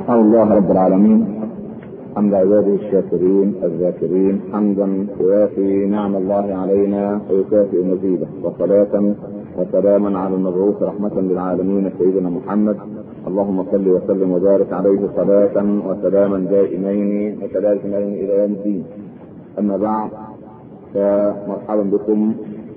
احمد الله رب العالمين حمد عباده الشاكرين الذاكرين حمدا يوافي نعم الله علينا ويكافئ مزيده وصلاة وسلاما على المبعوث رحمة للعالمين سيدنا محمد اللهم صل وسلم وبارك عليه صلاة وسلاما دائمين متلازمين الى يوم الدين. اما بعد فمرحبا بكم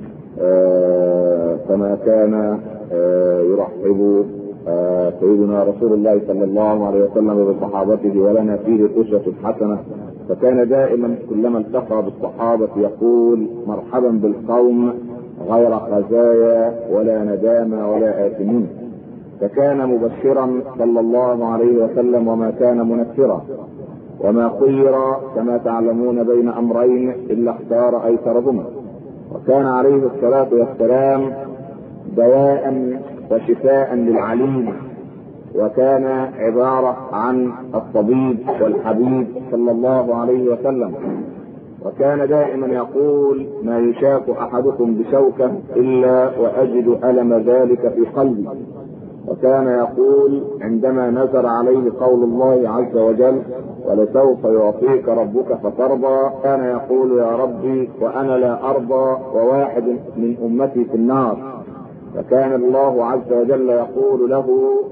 آه كما كان آه يرحب آه سيدنا رسول الله صلى الله عليه وسلم بصحابته ولنا فيه قشة حسنة فكان دائما كلما التقى بالصحابة يقول مرحبا بالقوم غير خزايا ولا ندامة ولا آثمين فكان مبشرا صلى الله عليه وسلم وما كان منفرا وما خير كما تعلمون بين امرين الا اختار ايسرهما وكان عليه الصلاه والسلام دواء وشفاء للعليم وكان عباره عن الطبيب والحبيب صلى الله عليه وسلم وكان دائما يقول ما يشاك احدكم بشوكه الا واجد الم ذلك في قلبي وكان يقول عندما نزل عليه قول الله عز وجل ولسوف يعطيك ربك فترضى كان يقول يا ربي وانا لا ارضى وواحد من امتي في النار فكان الله عز وجل يقول له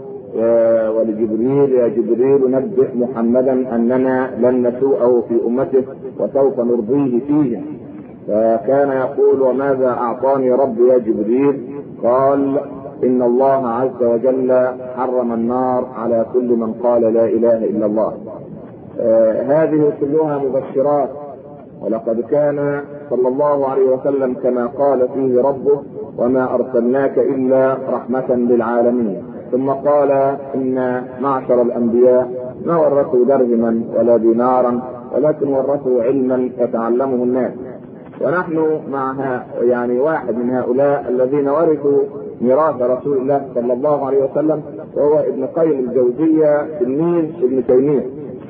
ولجبريل يا جبريل نبئ محمدا اننا لن نسوءه في امته وسوف نرضيه فيه فكان يقول وماذا اعطاني ربي يا جبريل قال ان الله عز وجل حرم النار على كل من قال لا اله الا الله آه هذه كلها مبشرات ولقد كان صلى الله عليه وسلم كما قال فيه ربه وما ارسلناك الا رحمه للعالمين ثم قال ان معشر الانبياء ما ورثوا درهما ولا دينارا ولكن ورثوا علما يتعلمه الناس ونحن مع يعني واحد من هؤلاء الذين ورثوا ميراث رسول الله صلى الله عليه وسلم وهو ابن قيم الجوزية تلميذ ابن تيمية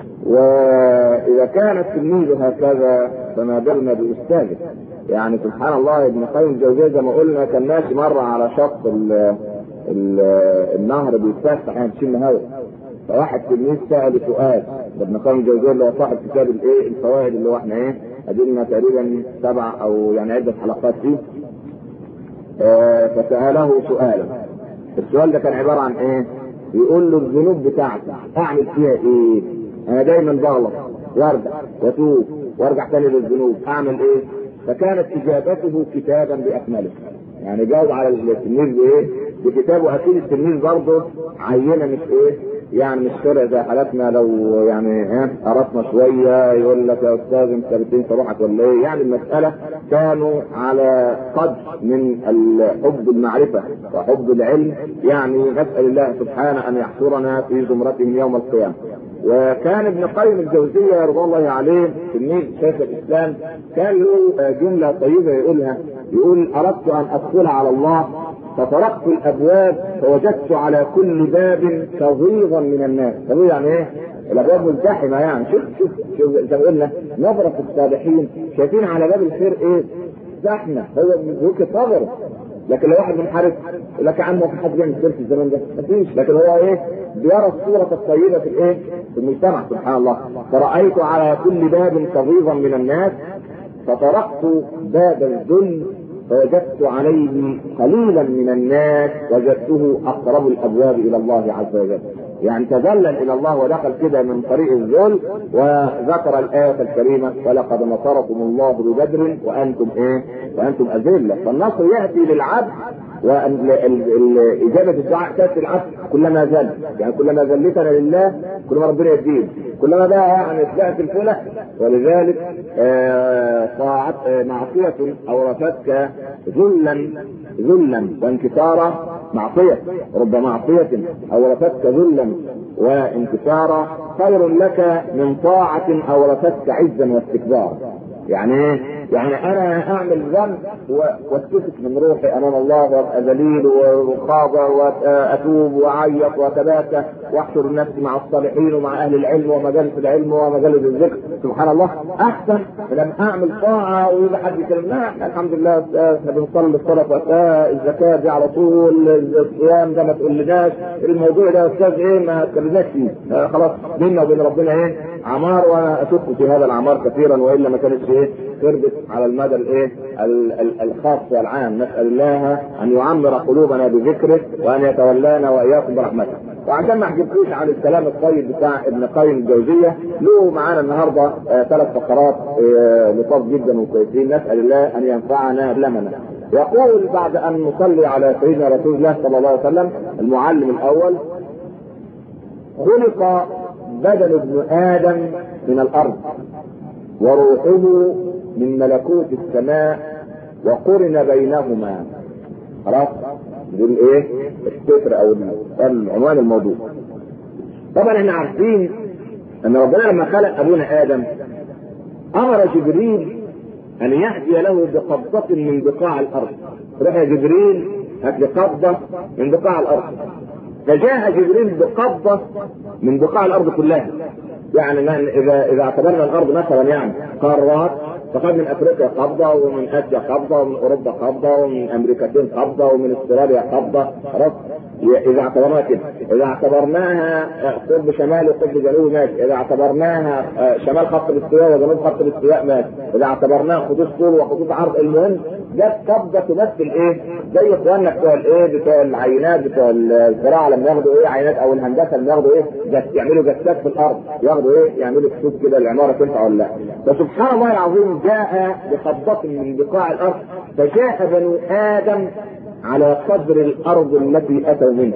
وإذا كان التلميذ هكذا فما بالنا بأستاذه يعني سبحان الله ابن قيم الجوزية زي ما قلنا كان ماشي مرة على شط ال ال النهر بيتفتح يعني تشم هواء فواحد تلميذ سأل سؤال ابن قيم الجوزية اللي هو صاحب كتاب الايه الفوائد اللي هو احنا ايه ادينا تقريبا سبع او يعني عدة حلقات فيه آه فسأله سؤالا السؤال ده كان عبارة عن ايه يقول له الذنوب بتاعتي اعمل فيها ايه انا دايما بغلط وارجع واتوب وارجع تاني للذنوب اعمل ايه فكانت اجابته كتابا باكمله يعني جاوب على التلميذ بايه بكتاب واكيد التلميذ برضه عينه مش ايه يعني مش شرع زي حالاتنا لو يعني ها قرصنا شويه يقول لك يا استاذ انت بتنسى روحك ولا ايه؟ يعني المساله كانوا على قدر من حب المعرفه وحب العلم يعني نسال الله سبحانه ان يحشرنا في زمرتهم يوم القيامه. وكان ابن قيم الجوزيه رضي الله عليه تلميذ شيخ الاسلام كان له جمله طيبه يقولها يقول اردت ان ادخل على الله فطرقت الابواب فوجدت على كل باب تغيظا من الناس تغيظ يعني ايه الابواب ملتحمه يعني شوف شوف شوف زي ما قلنا نظره الصالحين شايفين على باب الخير ايه زحمه هو ممكن صغر لكن لو واحد منحرف يقول لك يا عم هو في حد بيعمل خير في الزمان ده؟ مفيش لكن هو ايه؟ بيرى الصورة الطيبة في الايه؟ في المجتمع سبحان الله فرأيت على كل باب تغيظا من الناس فطرقت باب الذل فوجدت عليه قليلا من الناس وجدته اقرب الابواب الى الله عز وجل يعني تذلل الى الله ودخل كده من طريق الذل وذكر الايه الكريمه ولقد نصركم الله ببدر وانتم ايه؟ وانتم اذله فالنصر ياتي للعبد وإجابة الدعاء تأتي العبد كلما زل يعني كلما زلتنا لله كلما ربنا يدين كلما بقى يعني طلعت الفلح ولذلك طاعت آه معصية أورثتك ذلا ذلا وانكسارا معصية رب معصية أورثتك ذلا وانكسارا خير لك من طاعة أورثتك عزا واستكبارا يعني ايه؟ يعني انا اعمل ذنب واتكسف من روحي امام الله وابقى ذليل وخاضع واتوب واعيط واتباكى واحشر نفسي مع الصالحين ومع اهل العلم ومجالس العلم ومجالس الذكر سبحان الله احسن لما اعمل طاعه ويجي حد يكلم لا الحمد لله احنا بنصلي الصلاه وقتها الزكاه دي على طول الصيام ده ما تقولناش الموضوع ده يا استاذ ايه ما تكلمناش فيه آه خلاص بيننا وبين ربنا ايه عمار وانا اشك في هذا العمار كثيرا والا ما كانتش ايه تربط على المدى الايه الخاص والعام نسال الله ان يعمر قلوبنا بذكره وان يتولانا واياكم برحمته وعشان ما احكيكوش عن الكلام الطيب بتاع ابن قيم الجوزيه له معانا النهارده آه ثلاث فقرات آه لطاف جدا وكويسين نسال الله ان ينفعنا لمنا يقول بعد ان نصلي على سيدنا رسول الله صلى الله عليه وسلم المعلم الاول خلق بدن ابن ادم من الارض وروحه من ملكوت السماء وقرن بينهما خلاص دول ايه الستر او عنوان الموضوع طبعا احنا عارفين ان ربنا لما خلق ابونا ادم امر جبريل ان يهدي له بقبضة من بقاع الارض روح يا جبريل هات لي قبضة من بقاع الارض فجاء جبريل بقبضة من بقاع الارض كلها يعني من اذا اذا اعتبرنا الارض مثلا يعني قارات فقد من افريقيا قبضه ومن اسيا قبضه ومن اوروبا قبضه ومن امريكتين قبضه ومن استراليا قبضه خلاص اذا اعتبرناها كده اذا اعتبرناها قطب شمالي وقطب جنوبي ماشي اذا اعتبرناها شمال خط الاستواء وجنوب خط الاستواء ماشي اذا اعتبرناها خطوط طول وخطوط عرض المهم جت قبضه تمثل ايه؟ زي اخواننا بتوع الايه؟ بتوع العينات بتوع الزراعه لما ياخدوا ايه عينات او الهندسه لما ياخدوا ايه؟ جس يعملوا جسات في الارض ياخدوا ايه؟ يعملوا كسوف كده العماره تنفع ولا لا؟ فسبحان الله العظيم جاء بقبضة من بقاع الارض فجاء بنو ادم على قدر الارض التي اتوا منها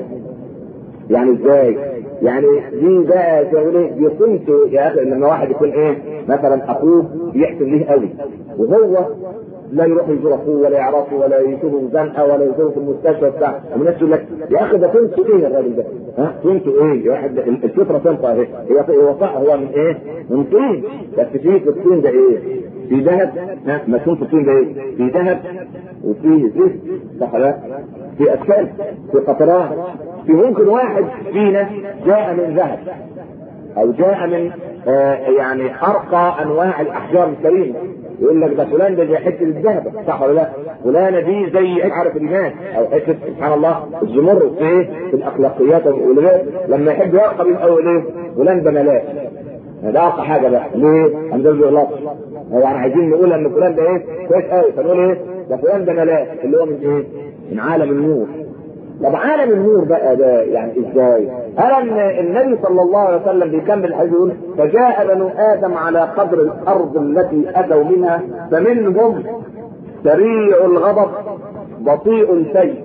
يعني ازاي؟ يعني دي بقى تقول ايه؟ دي كنت يا اخي لما واحد يكون ايه؟ مثلا اخوه يحسن ليه قوي وهو لا يروح يزور اخوه ولا يعرفه ولا يشوفه زنقه ولا يشوفه في المستشفى بتاع الناس تقول لك يا اخي ده كنت ايه الراجل ده؟ ها كنت ايه؟ يا واحد الفطره تنفع اهي هي هو صح هو من ايه؟ من طين بس فيه في الطين ده ايه؟ في ذهب ها مكتوب في الطين ده ايه؟ في ذهب وفيه زيت صح لا؟ في اسفل في قطران في ممكن واحد فينا جاء من ذهب او جاء من آه يعني ارقى انواع الاحجار الكريمه يقول لك ده فلان ده زي حته الذهب صح ولا لا؟ فلانه دي زي عارف الناس او حته سبحان الله الزمر في ايه؟ في الاخلاقيات والولاد لما يحب يرقى الاول ايه؟ فلان ده ملاك ده اقصى حاجه بقى ليه؟ هنزل غلط يعني عايزين نقول ان فلان ده ايه؟ كويس قوي فنقول ايه؟ ده فلان ده ملاك اللي هو من ايه؟ من عالم النور طب عالم النور بقى ده يعني ازاي؟ قال ان النبي صلى الله عليه وسلم بيكمل الحديث يقول فجاء بنو ادم على قدر الارض التي اتوا منها فمنهم سريع الغضب بطيء السيف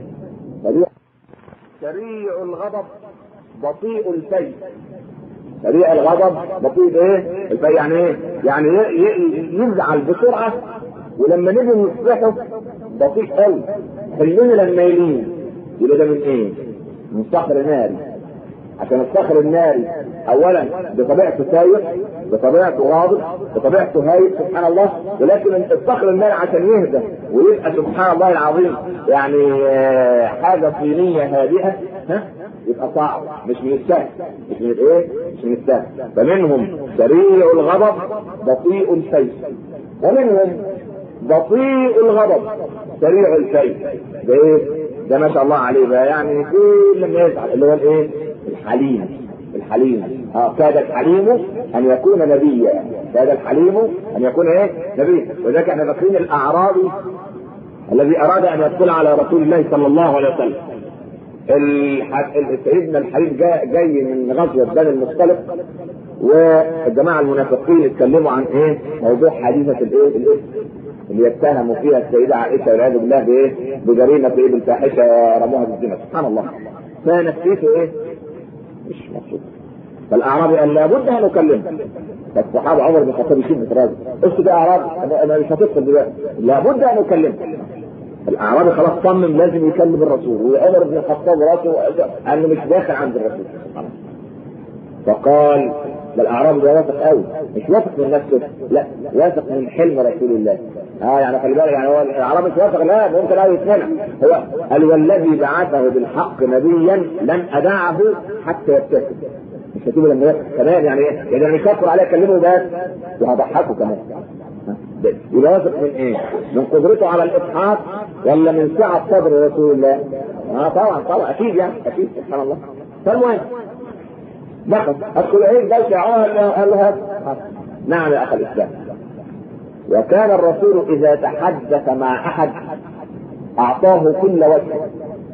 سريع الغضب بطيء السيف سريع الغضب بطيء ايه؟ الفي يعني ايه؟ يعني يزعل بسرعه ولما نيجي نصلحه بطيء قوي خلينا لما يلين يبقى ده من ايه؟ من صخر ناري عشان الصخر الناري اولا بطبيعته ساير بطبيعته غاضب بطبيعته هايب سبحان الله ولكن الصخر الناري عشان يهدى ويبقى سبحان الله العظيم يعني حاجه صينيه هادئه ها يبقى صعب مش من السهل مش من الايه؟ مش من السهل فمنهم سريع الغضب بطيء السيف ومنهم بطيء الغضب سريع السيف ده ايه؟ ده ما شاء الله عليه بقى يعني كل ما يزعل اللي هو الايه؟ الحليم الحليم اه كاد الحليم ان يكون نبيا كاد الحليم ان يكون ايه؟ نبيا وذلك احنا فاكرين الاعرابي الذي اراد ان يدخل على رسول الله صلى الله عليه وسلم سيدنا الحبيب جاي, جاي من غزوه بني المصطلق والجماعه المنافقين اتكلموا عن ايه؟ موضوع حديثه الايه؟ الاسم اللي يتهموا فيها السيده عائشه والعياذ بالله بايه؟ بجريمه ايه؟ بالفاحشه رموها بالزنا سبحان الله فنفسيته ايه؟ مش مبسوط فالاعرابي قال لابد ان اكلمه فالصحابه عمر بن الخطاب يشد في راسه اسكت يا اعرابي انا مش هتدخل دلوقتي لابد ان اكلمه الاعرابي خلاص صمم لازم يكلم الرسول وعمر بن الخطاب راسه انه مش داخل عند الرسول فقال ده الاعرابي ده واثق قوي مش واثق من نفسه لا واثق من حلم رسول الله اه يعني خلي بالك يعني هو الاعرابي مش واثق لا ممكن لا يتمنع هو قال والذي بعثه بالحق نبيا لن ادعه حتى يبتسم مش هتيجي لما يبقى كمان يعني ايه؟ يعني انا مش هكفر عليه اكلمه بس وهضحكه كمان يبقى واثق من ايه؟ من قدرته على الاضحاك ولا من سعه صدر رسول الله؟ اه طبعا طبعا اكيد يعني اكيد سبحان الله فالمهم دخل ادخل ايه ده شعار قال له نعم يا اخ الاسلام وكان الرسول اذا تحدث مع احد اعطاه كل وجه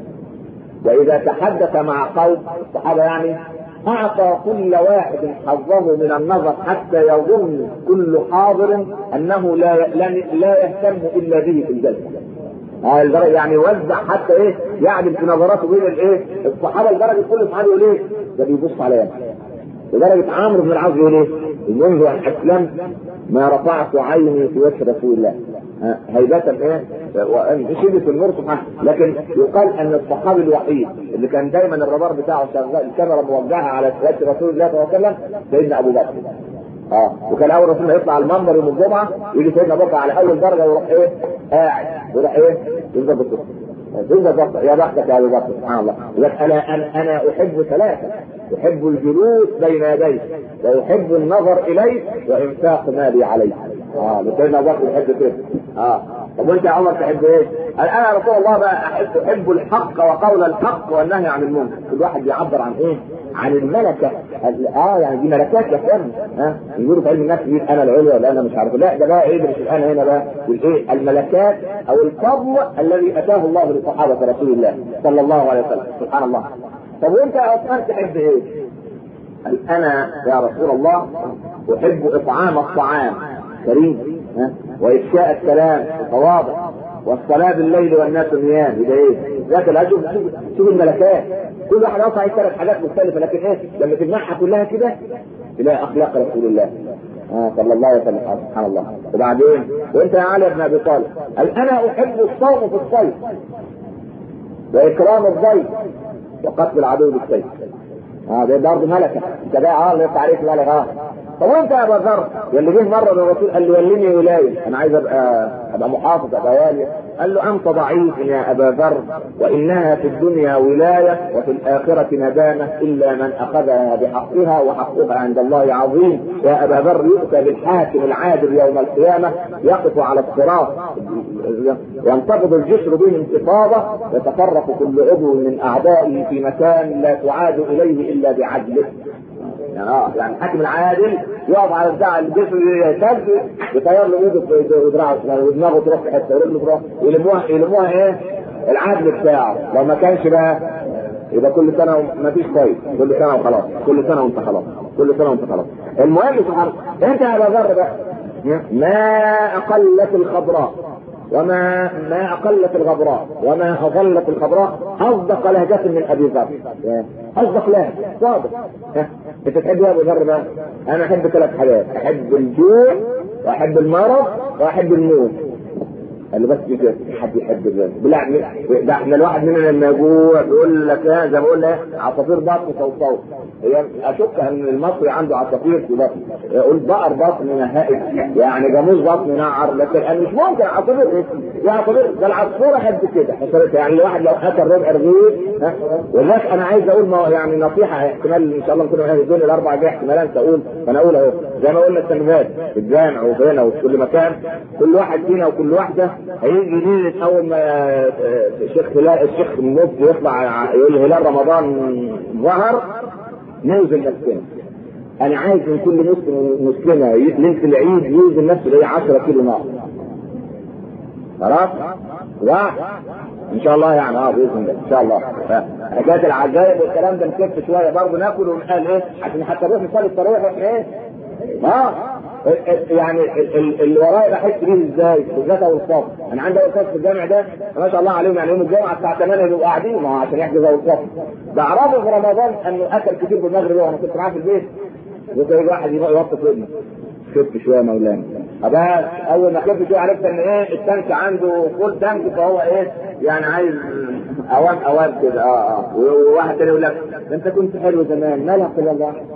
واذا تحدث مع قوم الصحابه يعني اعطى كل واحد حظه من النظر حتى يظن كل حاضر انه لا لا يهتم الا به في الجلسه. يعني وزع حتى ايه يعدل في نظراته بين الايه الصحابه لدرجه كل صحابي يقول ايه ده بيبص عليا لدرجه عمرو بن العاص يقول ايه منذ ان اسلمت ما رفعت عيني في وجه رسول الله هيبة ايه شدة النور سبحانه لكن يقال ان الصحابي الوحيد اللي كان دايما الرادار بتاعه شغال الكاميرا موجهه على وجه رسول الله صلى الله عليه وسلم سيدنا ابو بكر اه وكان اول رسول يطلع المنبر يوم الجمعه يجي سيدنا ابو بكر على اول درجه ويروح ايه قاعد ويروح ايه يفضل بالصوت يفضل يا بختك يا ابو بكر سبحان الله يقول انا انا انا احب ثلاثه احب الجلوس بين يديك واحب النظر اليك وانفاق مالي عليك اه سيدنا ابو بكر يحب كده اه طب وانت يا عمر تحب ايه؟ قال انا يا رسول الله بقى احب احب الحق وقول الحق والنهي عن المنكر، كل واحد بيعبر عن ايه؟ عن الملكه اه يعني دي ملكات يا اخوان ها آه. يقولوا في علم النفس دي انا العليا ولا انا مش عارف لا ده بقى ايه مش انا هنا بقى الايه الملكات او الفضل الذي اتاه الله لصحابه رسول الله صلى الله عليه وسلم سبحان الله طب وانت يا عثمان تحب ايه؟ قال انا يا رسول الله احب اطعام الطعام كريم ها وافشاء السلام تواضع والصلاه بالليل والناس نيام يبقى ايه؟ ذاك الأجر شوف شوف الملكات كل واحد يقطع عليه ثلاث حاجات مختلفه لكن ايه؟ لما تجمعها كلها كده تلاقي اخلاق رسول الله آه صلى الله عليه وسلم سبحان الله وبعدين وانت يا علي بن ابي طالب قال انا احب الصوم في الصيف واكرام الضيف وقتل العدو بالسيف اه ده برضه ملكه انت بقى اه اللي يطلع عليك ملك اه طب وانت يا ابا ذر اللي جه مره للرسول قال له وليني ولايه انا عايز ابقى ابقى محافظ ابقى والي قال له انت ضعيف يا ابا ذر وانها في الدنيا ولايه وفي الاخره ندامه الا من اخذها بحقها وحقها عند الله عظيم يا ابا ذر يؤتى بالحاكم العادل يوم القيامه يقف على الصراط ينتفض الجسر به انتفاضه يتفرق كل عضو من اعدائه في مكان لا تعاد اليه الا بعدله يعني اه يعني الحاكم العادل يقف على بتاع الجسر يهتز يطير له ايده ودراعه ودماغه تروح في حته ورجله تروح يلموها يلموها ايه؟ العدل بتاعه لو ما كانش بقى يبقى كل سنه ما فيش كويس كل سنه وخلاص كل سنه وانت خلاص كل سنه وانت خلاص المهم سبحان انت يا ابا ذر بقى ما اقلت الخضراء وما ما اقلت الغبراء وما اظلت الخضراء اصدق لهجة من ابي ذر اصدق لهجة صادق انت تحب يا ابو ذر بقى انا احب ثلاث حاجات احب الجوع واحب المرض واحب الموت قال له بس كده حد يحب الرزق بالله ده احنا الواحد مننا لما يجوع يقول لك ايه زي ما بقول ايه عصافير بطن صوصو هي اشك ان المصري عنده عصافير في بطن يقول بقر بطن نهائي يعني جاموس بطن نعر لكن انا مش ممكن عصافير ايه يا عصافير ده العصفوره قد كده يعني الواحد لو اكل ربع رغيف ها ولذلك انا عايز اقول ما يعني نصيحه احتمال ان شاء الله نكون هذه الدنيا الاربع جاي احتمالات اقول فانا اقول اهو زي ما قلنا التنميات في الجامع وهنا وفي كل مكان كل واحد فينا وكل واحده هيجي ليله اول ما الشيخ الشيخ المفتي يطلع يقول هلال رمضان ظهر نوزن نفسنا انا عايز من كل مسلم مسلمه ليله العيد يوزن نفسه اللي هي 10 كيلو نار خلاص؟ واحد ان شاء الله يعني اه باذن الله ان شاء الله حكايه العجائب والكلام ده نكف شويه برضه ناكل ونقال ايه عشان حتى نروح نصلي التراويح واحنا ايه؟ اه يعني اللي ورايا بحس بيه ازاي بالذات اول صف انا عندي اول صف في الجامع ده ما شاء الله عليهم يعني يوم الجمعه الساعه 8 بيبقوا قاعدين ما هو عشان يحجز اول صف بعرفه في رمضان انه اكل كتير في المغرب وانا كنت معاه في البيت وكان واحد يوطي في ودنه خف شويه مولانا ابقى اول ما خف شويه عرفت ان ايه التانك عنده فول تانك فهو ايه يعني عايز اوام اوام كده اه اه وواحد تاني يقول لك ده انت كنت حلو زمان مالك الا الله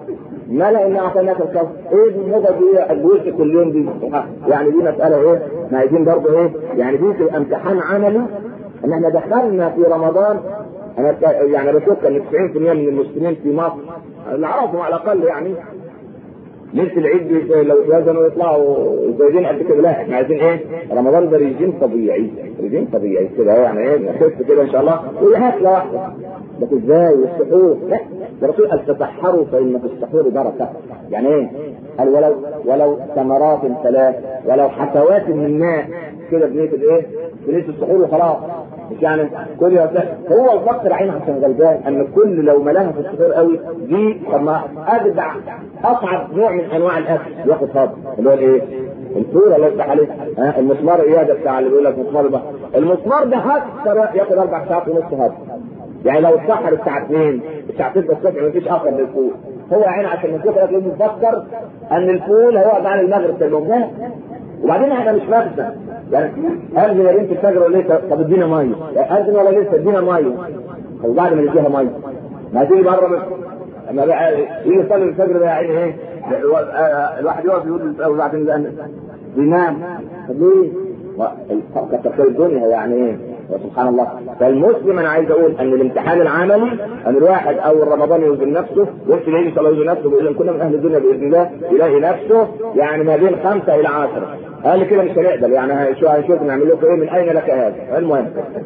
ما لا ان اعطيناك الكوثر ايه الموضه دي الجزء كل يوم دي يعني دي مساله ايه ما عايزين برضه ايه يعني دي تبقى امتحان عملي ان احنا دخلنا في رمضان انا يعني بشك ان 90% من المسلمين في مصر اللي اعرفهم على الاقل يعني ليله العيد لو اتوزنوا يطلعوا زايدين قد كده لا احنا عايزين ايه؟ رمضان ده ريجيم طبيعي ريجيم طبيعي كده يعني ايه نخف كده ان شاء الله وهاكله واحده بس ازاي والسحور لا ده الرسول قال تسحروا فان في السحور بركه يعني ايه؟ قال ولو ولو ثمرات ثلاث ولو حسوات من ماء كده بنيه الايه؟ بنيه السحور وخلاص مش يعني كل هو الفقر عين عشان غلبان ان كل لو ملاها في السحور قوي دي طب ما اجدع اصعب نوع من انواع الاكل ياخد هضم اللي هو الايه؟ الفول الله يفتح عليك ها المسمار اياده بتاع اللي بيقول لك مسمار ده المسمار ده هكسر ياخد اربع ساعات ونص هضم يعني لو اتسحر الساعه 2 الساعه 6 الصبح مفيش اخر للفول هو عين عشان من كتر اكله مفكر ان الفول هيقعد عن المغرب في اليوم وبعدين احنا مش مغزى يعني اذن يا بنت الفجر ولا ليه طب ادينا ميه اذن ولا لسه ادينا ميه طب بعد ما نديها ميه ما تيجي بره بس اما بقى يجي يصلي الفجر ده يعني ايه الواحد يقف يقول بعدين بينام طب ليه؟ كتر الدنيا يعني ايه؟ سبحان الله فالمسلم انا عايز اقول ان الامتحان العملي ان الواحد اول رمضان يوزن نفسه وقت يجي ان شاء الله يوزن نفسه بيقول ان كنا من اهل الدنيا باذن الله يلاقي نفسه يعني ما بين خمسه الى عشره قال كده مش هنقدر يعني شو هنشوف نعمل لكم ايه من اين لك هذا المهم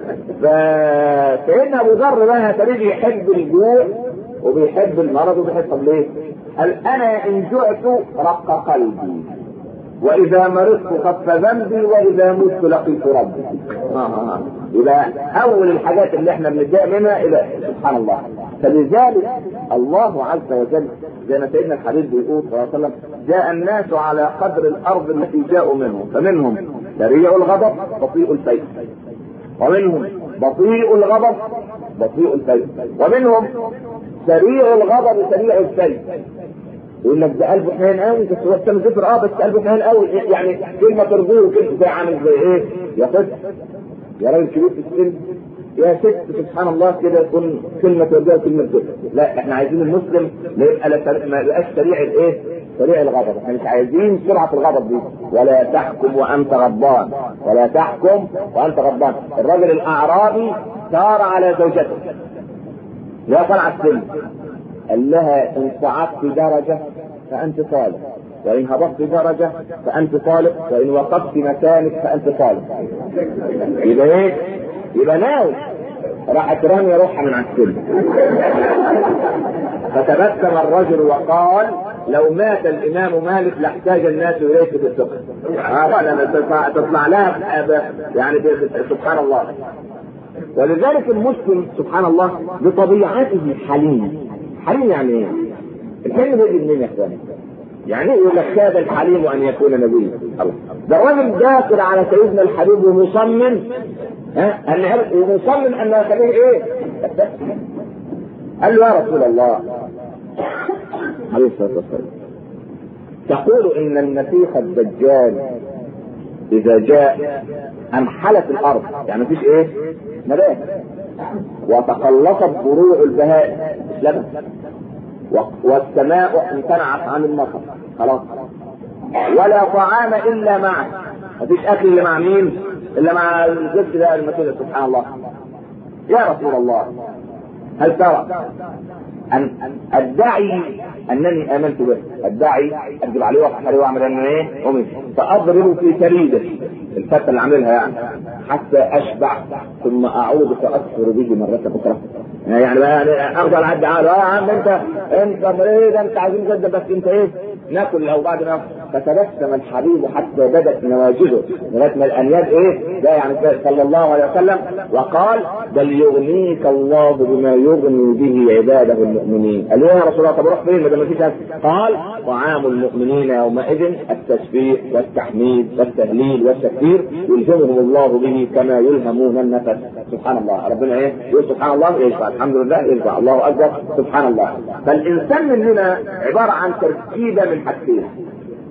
فسيدنا ابو ذر بقى تريد يحب الجوع وبيحب المرض وبيحب طب ليه؟ قال انا ان جعت رق قلبي واذا مرضت خف ذنبي واذا مت لقيت ربي آه يبقى اول الحاجات اللي احنا بنتضايق منها الى سبحان الله فلذلك الله عز وجل زي ما سيدنا الحبيب بيقول صلى الله عليه وسلم جاء الناس على قدر الارض التي جاءوا منه فمنهم سريع الغضب بطيء الفيء ومنهم بطيء الغضب بطيء الفيء ومنهم سريع الغضب سريع الفيء يقول لك ده قلبه حنين قوي بس هو السم زفر اه بس قلبه حنين قوي يعني كلمه ترضيه كده زي عامل زي ايه؟ يا طفل يا راجل كبير في السن يا ست سبحان الله كده يكون كلمه ترضيه وكلمه زفر لا احنا عايزين المسلم ما يبقى ما يبقاش سريع الايه؟ سريع الغضب احنا مش عايزين سرعه الغضب دي ولا تحكم وانت غضبان ولا تحكم وانت غضبان الرجل الاعرابي سار على زوجته لا طلع السن قال لها ان صعدت درجة فأنت طالب وإن هبطت درجة فأنت طالب وإن وقفت مكانك فأنت طالب يبقى إيه؟ يبقى ناوي راحت رامية روحها من على السلم فتبسم الرجل وقال لو مات الامام مالك لاحتاج الناس اليك في الفقه. آه تطلع لها يعني سبحان الله. ولذلك المسلم سبحان الله بطبيعته حليم حليم يعني ايه؟ الحلم بيجي منين يا اخواني؟ يعني ايه يقول لك كاد الحليم ان يكون نبيا؟ الله ده الراجل داخل على سيدنا الحبيب ومصمم ها ان ومصمم ان يخليه ايه؟ قال له يا رسول الله عليه الصلاه والسلام تقول ان المسيح الدجال اذا جاء انحلت الارض يعني مفيش ايه؟ نبات وتقلصت فروع البهائم اسلمت والسماء امتنعت عن المطر خلاص ولا طعام الا معه مفيش اكل الا مع مين؟ الا مع الجد ده المسيح سبحان الله يا رسول الله هل ترى أن أدعي أنني آمنت به، أدعي أكذب عليه وأضحك عليه وأعمل أن إيه؟ أمي فأضرب في كريده الفتة اللي عاملها يعني حتى أشبع ثم أعود فأكفر به مرة أخرى. يعني بقى أفضل أعدي عاله يا عم أنت أنت مريض أنت عايزين جدا بس أنت إيه؟ ناكل لو بعد ما فتبسم الحبيب حتى بدت نواجذه لغايه ما الانياب ايه؟ ده يعني صلى الله عليه وسلم وقال بل يغنيك الله بما يغني به عباده المؤمنين. قال له يا رسول الله طب روح فين؟ ما فيش قال طعام المؤمنين يومئذ التسبيح والتحميد والتهليل والتكبير يلهمهم الله به كما يلهمون النفس سبحان الله ربنا ايه؟ يقول سبحان الله يشفع الحمد لله يشفع الله اكبر سبحان الله فالانسان مننا عباره عن تركيبه من حاجتين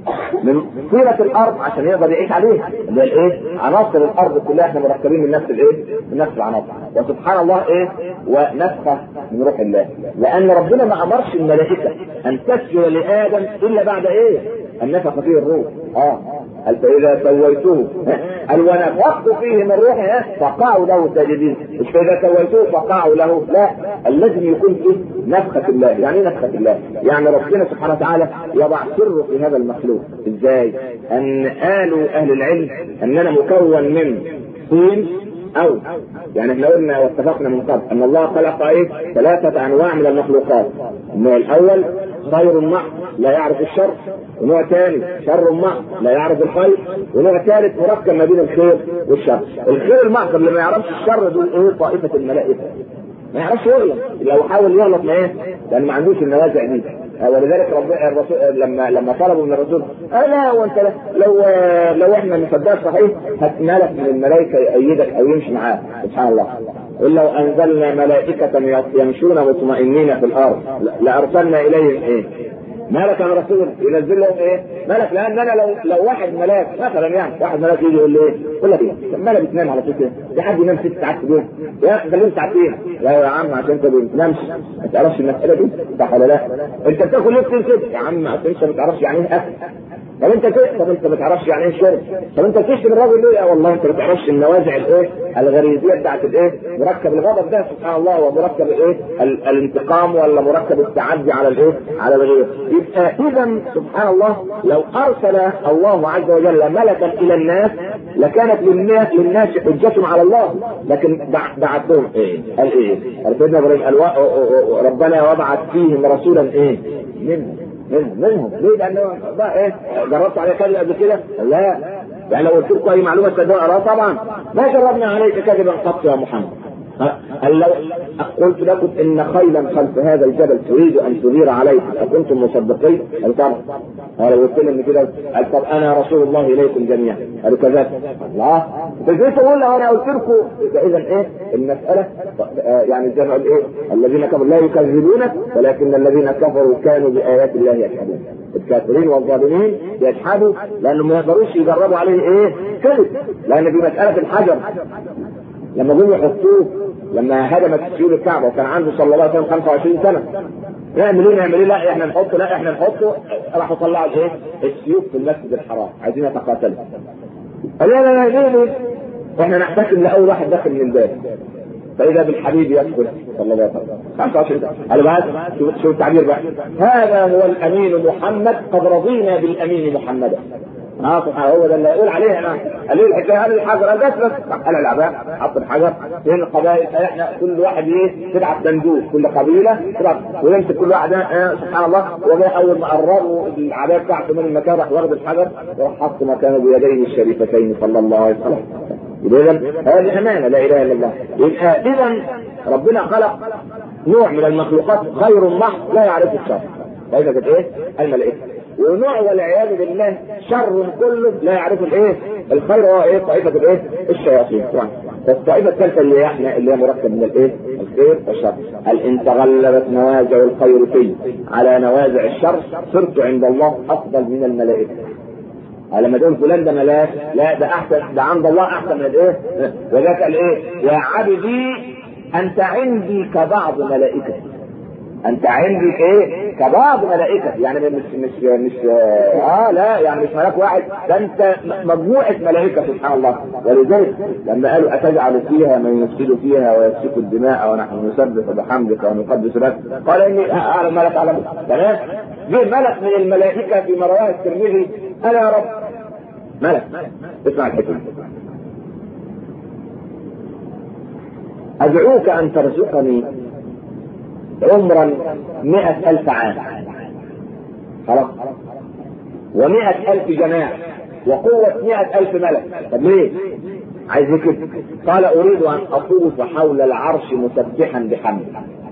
من طينة الأرض عشان يقدر يعيش عليها اللي هي الإيه؟ عناصر الأرض كلها احنا مركبين من نفس الإيه؟ من نفس العناصر وسبحان الله إيه؟ ونفخة من روح الله لأن ربنا ما أمرش الملائكة أن تسجد لآدم إلا بعد إيه؟ أن نفخ فيه الروح آه قال فإذا سويته قال ونفخت فيه من روحي فقعوا له ساجدين مش فإذا سويته فقعوا له لا لازم يكون فيه نفخة الله يعني ايه نفخة الله يعني ربنا سبحانه وتعالى يضع سره في هذا المخلوق ازاي ان قالوا اهل العلم اننا مكون من طين او يعني احنا قلنا واتفقنا من قبل ان الله خلق ايه ثلاثة انواع من المخلوقات النوع الاول خير محض لا يعرف الشر ونوع ثاني شر محض لا يعرف الخير ونوع ثالث مركب ما بين الخير والشر الخير المحض اللي ما يعرفش الشر دول ايه طائفة الملائكة ما يعرفش يغلط لو حاول يغلط ما ايه لان ما عندوش النوازع دي ولذلك رب الرسول لما لما طلبوا من الرسول قال لا وانت لو لو احنا مصدقك صحيح هات ملك من الملائكه يأيدك او يمشي معاك سبحان الله قل لو انزلنا ملائكه يمشون مطمئنين في الارض لارسلنا اليهم ايه؟ ملك من رسول ينزل لهم ايه؟ ملك لان انا لو لو واحد ملاك مثلا يعني واحد ملاك يجي يقول لي ايه؟ يقول لك ايه؟ مالك بتنام على طول كده؟ في حد ينام ست ساعات في اليوم؟ يا اخي خليهم ساعتين لا يا عم عشان انت ما بتنامش ما تعرفش المساله دي صح ولا لا؟ انت بتاكل ليه كده؟ يا عم عشان انت ما تعرفش يعني ايه اكل طب انت كده طب انت ما تعرفش يعني ايه شرب طب انت بتشتم الراجل ليه يا والله انت ما تعرفش النوازع الايه الغريزيه بتاعت الايه مركب الغضب ده سبحان الله ومركب الايه ال- الانتقام ولا مركب التعدي على الايه على الغير يبقى اذا سبحان الله لو ارسل الله عز وجل ملكا الى الناس لكانت للناس للناس حجة على الله لكن بع- بعتهم ايه قال ايه قال سيدنا ابراهيم قال و- ربنا وضعت فيهم رسولا ايه منهم منهم منهم ليه؟ لانه بقى ايه جربت عليه كذب قبل كده؟ لا يعني لو قلت لكم اي معلومه تصدقوا اه طبعا ما جربنا عليك كذبا قط يا محمد قال لو قلت لكم ان خيلا خلف هذا الجبل تريد ان تغير عليه اكنتم مصدقين؟ قال طبعا قال قلت لهم كده قال طب انا رسول الله اليكم جميعا قالوا كذلك الله انت ازاي تقول له انا قلت لكم اذا ايه المساله آه يعني زي ما قال ايه الذين كفروا لا يكذبونك ولكن الذين كفروا كانوا بايات الله يجحدون الكافرين والظالمين يجحدوا لانهم ما يقدروش يجربوا عليه ايه كذب لان في مساله الحجر لما جم يحطوه لما هدمت سيول الكعبه وكان عنده صلى الله عليه وسلم 25 سنه نعمل ايه نعمل ايه لا احنا نحطه لا احنا نحطه راحوا طلعوا الايه السيوف في المسجد الحرام عايزين يتقاتلوا قال لا لا لا ليه ليه احنا نحتكم لاول واحد داخل من الباب فاذا بالحبيب يدخل صلى الله عليه وسلم 25 سنه قال بقى شوف شوف التعبير بقى هذا هو الامين محمد قد رضينا بالامين محمدا اه سبحان هو ده اللي يقول عليه انا قال لي الحكايه قال الحجر قال بس بس قال العباء حط الحجر بين القبائل احنا كل واحد ايه تبعت مندوب كل قبيله تبعت ويمسك كل واحد آه سبحان الله وما اول ما قربوا العباء بتاعته من المكان راح واخد الحجر وراح حط مكانه بيديه الشريفتين صلى الله عليه وسلم اذا هذه امانه لا اله الا الله يبقى اذا ربنا خلق نوع من المخلوقات غير محض لا يعرف الشر فاذا كانت ايه؟ الملائكه ونوع والعياذ بالله شر كله لا يعرف الايه؟ الخير هو ايه؟ طائفه الايه؟ الشياطين فالطائفه الثالثه اللي هي احنا اللي هي مركب من الايه؟ الخير والشر. قال ان تغلبت نوازع الخير في على نوازع الشر صرت عند الله افضل من الملائكه. لما تقول فلان ده ملاك لا ده احسن ده عند الله احسن من الايه؟ وذاك قال ايه؟ يا عبدي انت عندي كبعض ملائكتي. انت عندي ايه كبعض ملائكه يعني مش مش مش اه لا يعني مش ملاك واحد ده انت مجموعه ملائكه سبحان الله ولذلك لما قالوا اتجعل فيها من يفسد فيها ويسفك الدماء ونحن نسبح بحمدك ونقدس لك قال اني اعلم ملك اعلم تمام جه ملك من الملائكه في رواه الترمذي انا يا رب ملك اسمع الحكمه ادعوك ان ترزقني عمرا مئة ألف عام خلاص ومئة ألف جماعة وقوة مئة ألف ملك طب ليه؟ عايز كده قال أريد أن أطوف حول العرش مسبحا بحمده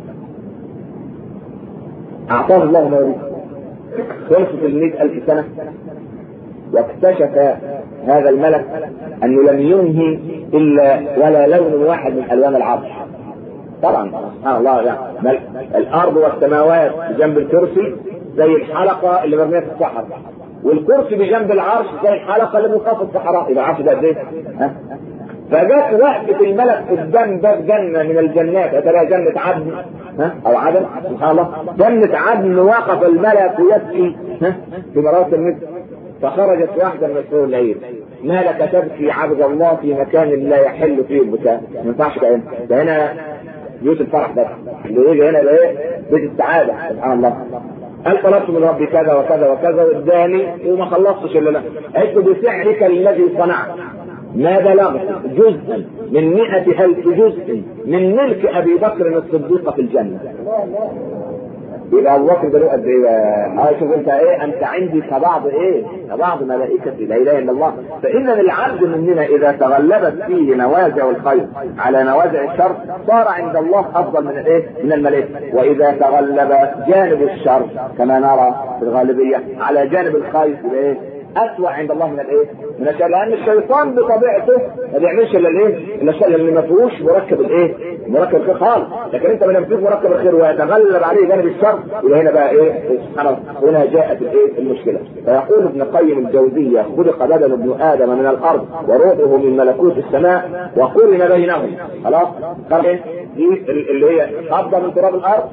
أعطاه الله ما يريد خلصت المئة ألف سنة واكتشف هذا الملك أنه لم ينهي إلا ولا لون واحد من ألوان العرش طبعا سبحان الله يعني الارض والسماوات جنب الكرسي زي الحلقه اللي مرميه في الصحراء والكرسي بجنب العرش زي الحلقه اللي بتقف في الصحراء يبقى العرش ده قد ايه؟ ها؟ فجت وقفة الملك قدام باب جنة من الجنات أترى جنة عدن ها أو عدن سبحان الله جنة عدن وقف الملك يبكي ها في مرات المثل فخرجت واحدة من الحور العير ما لك تبكي عبد الله في مكان لا يحل فيه البكاء ما ينفعش ده هنا ده هنا بيوت الفرح بس اللي يجي هنا ده ايه بيت السعادة سبحان الله قال طلبت من ربي كذا وكذا وكذا واداني وما خلصتش الا لا قلت بسحرك الذي صنعت ما بلغت جزءا من مئة ألف جزء من ملك أبي بكر الصديق في الجنة يبقى ابو بكر ده له قد ايه اه شوف انت ايه انت عندي كبعض ايه كبعض ملائكه لا اله الا الله فان العبد مننا اذا تغلبت فيه نوازع الخير على نوازع الشر صار عند الله افضل من الايه من الملائكه واذا تغلب جانب الشر كما نرى في الغالبيه على جانب الخير يبقى ايه اسوأ عند الله من الايه؟ من الشر لان الشيطان بطبيعته ما بيعملش الا الايه؟ الا الشر اللي ما فيهوش مركب الايه؟ مركب الخير خالص لكن انت ما دام فيك مركب الخير ويتغلب عليه جانب الشر يبقى هنا بقى ايه؟ سبحان الله هنا جاءت الايه؟ المشكله فيقول ابن قيم الجوزيه خلق بدن ابن ادم من الارض وروحه من ملكوت السماء وقرن بينهم خلاص؟ قرن دي اللي هي قبضه من تراب الارض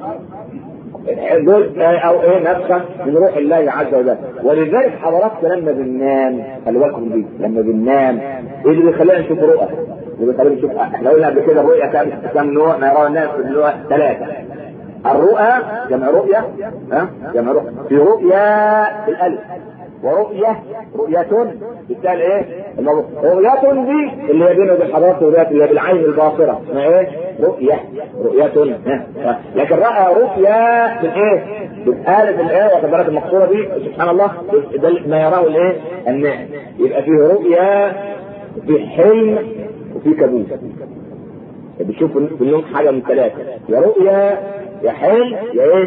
جزء او ايه نفخه من روح الله عز وجل ولذلك حضراتكم لما بننام خلي بالكم دي لما بننام ايه اللي بيخلينا نشوف رؤى؟ اللي بيخلينا نشوف احنا قلنا قبل كده الرؤيا كام كام نوع ما يراه الناس في الرؤى ثلاثه الرؤى جمع رؤيا ها جمع رؤيا في رؤيا بالالف ورؤية رؤية بالتالي ايه؟ الموضوع رؤية دي اللي هي بين الحضارات رؤية اللي هي بالعين الباصرة اسمها ايه؟ رؤية رؤية ها. لكن رأى رؤيا بالايه؟ بالآلة الايه واخد بالك المقصورة دي سبحان الله ده ما يراه الايه؟ الناس يبقى فيه رؤيا في حلم وفي كابوس بتشوف في النوم حاجة من ثلاثة يا رؤيا يا حلم يا ايه؟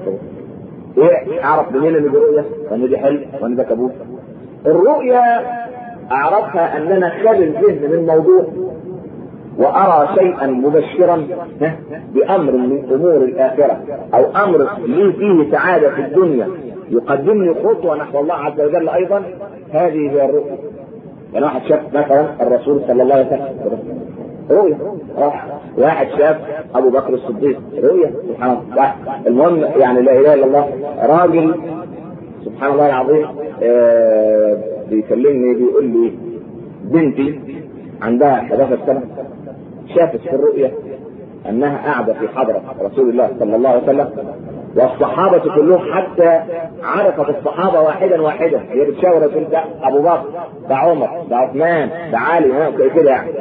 ايه اعرف منين ان دي رؤيه وان دي حلم وان ده كابوس الرؤيا اعرفها ان انا خالي الذهن من موضوع وارى شيئا مبشرا بامر من امور الاخره او امر لي فيه سعاده في الدنيا يقدمني خطوه نحو الله عز وجل ايضا هذه هي الرؤيا يعني واحد شاف مثلا الرسول صلى الله عليه وسلم رؤيا راح واحد شاف ابو بكر الصديق رؤيا سبحان الله المهم يعني لا اله الا الله راجل سبحان الله العظيم آه بيكلمني بيقول لي بنتي عندها 11 سنه شافت في الرؤيا انها قاعده في حضره رسول الله صلى الله عليه وسلم والصحابة كلهم حتى عرفت الصحابة واحدا واحدا هي بتشاور ده أبو بكر ده عمر ده عثمان ده علي كده يعني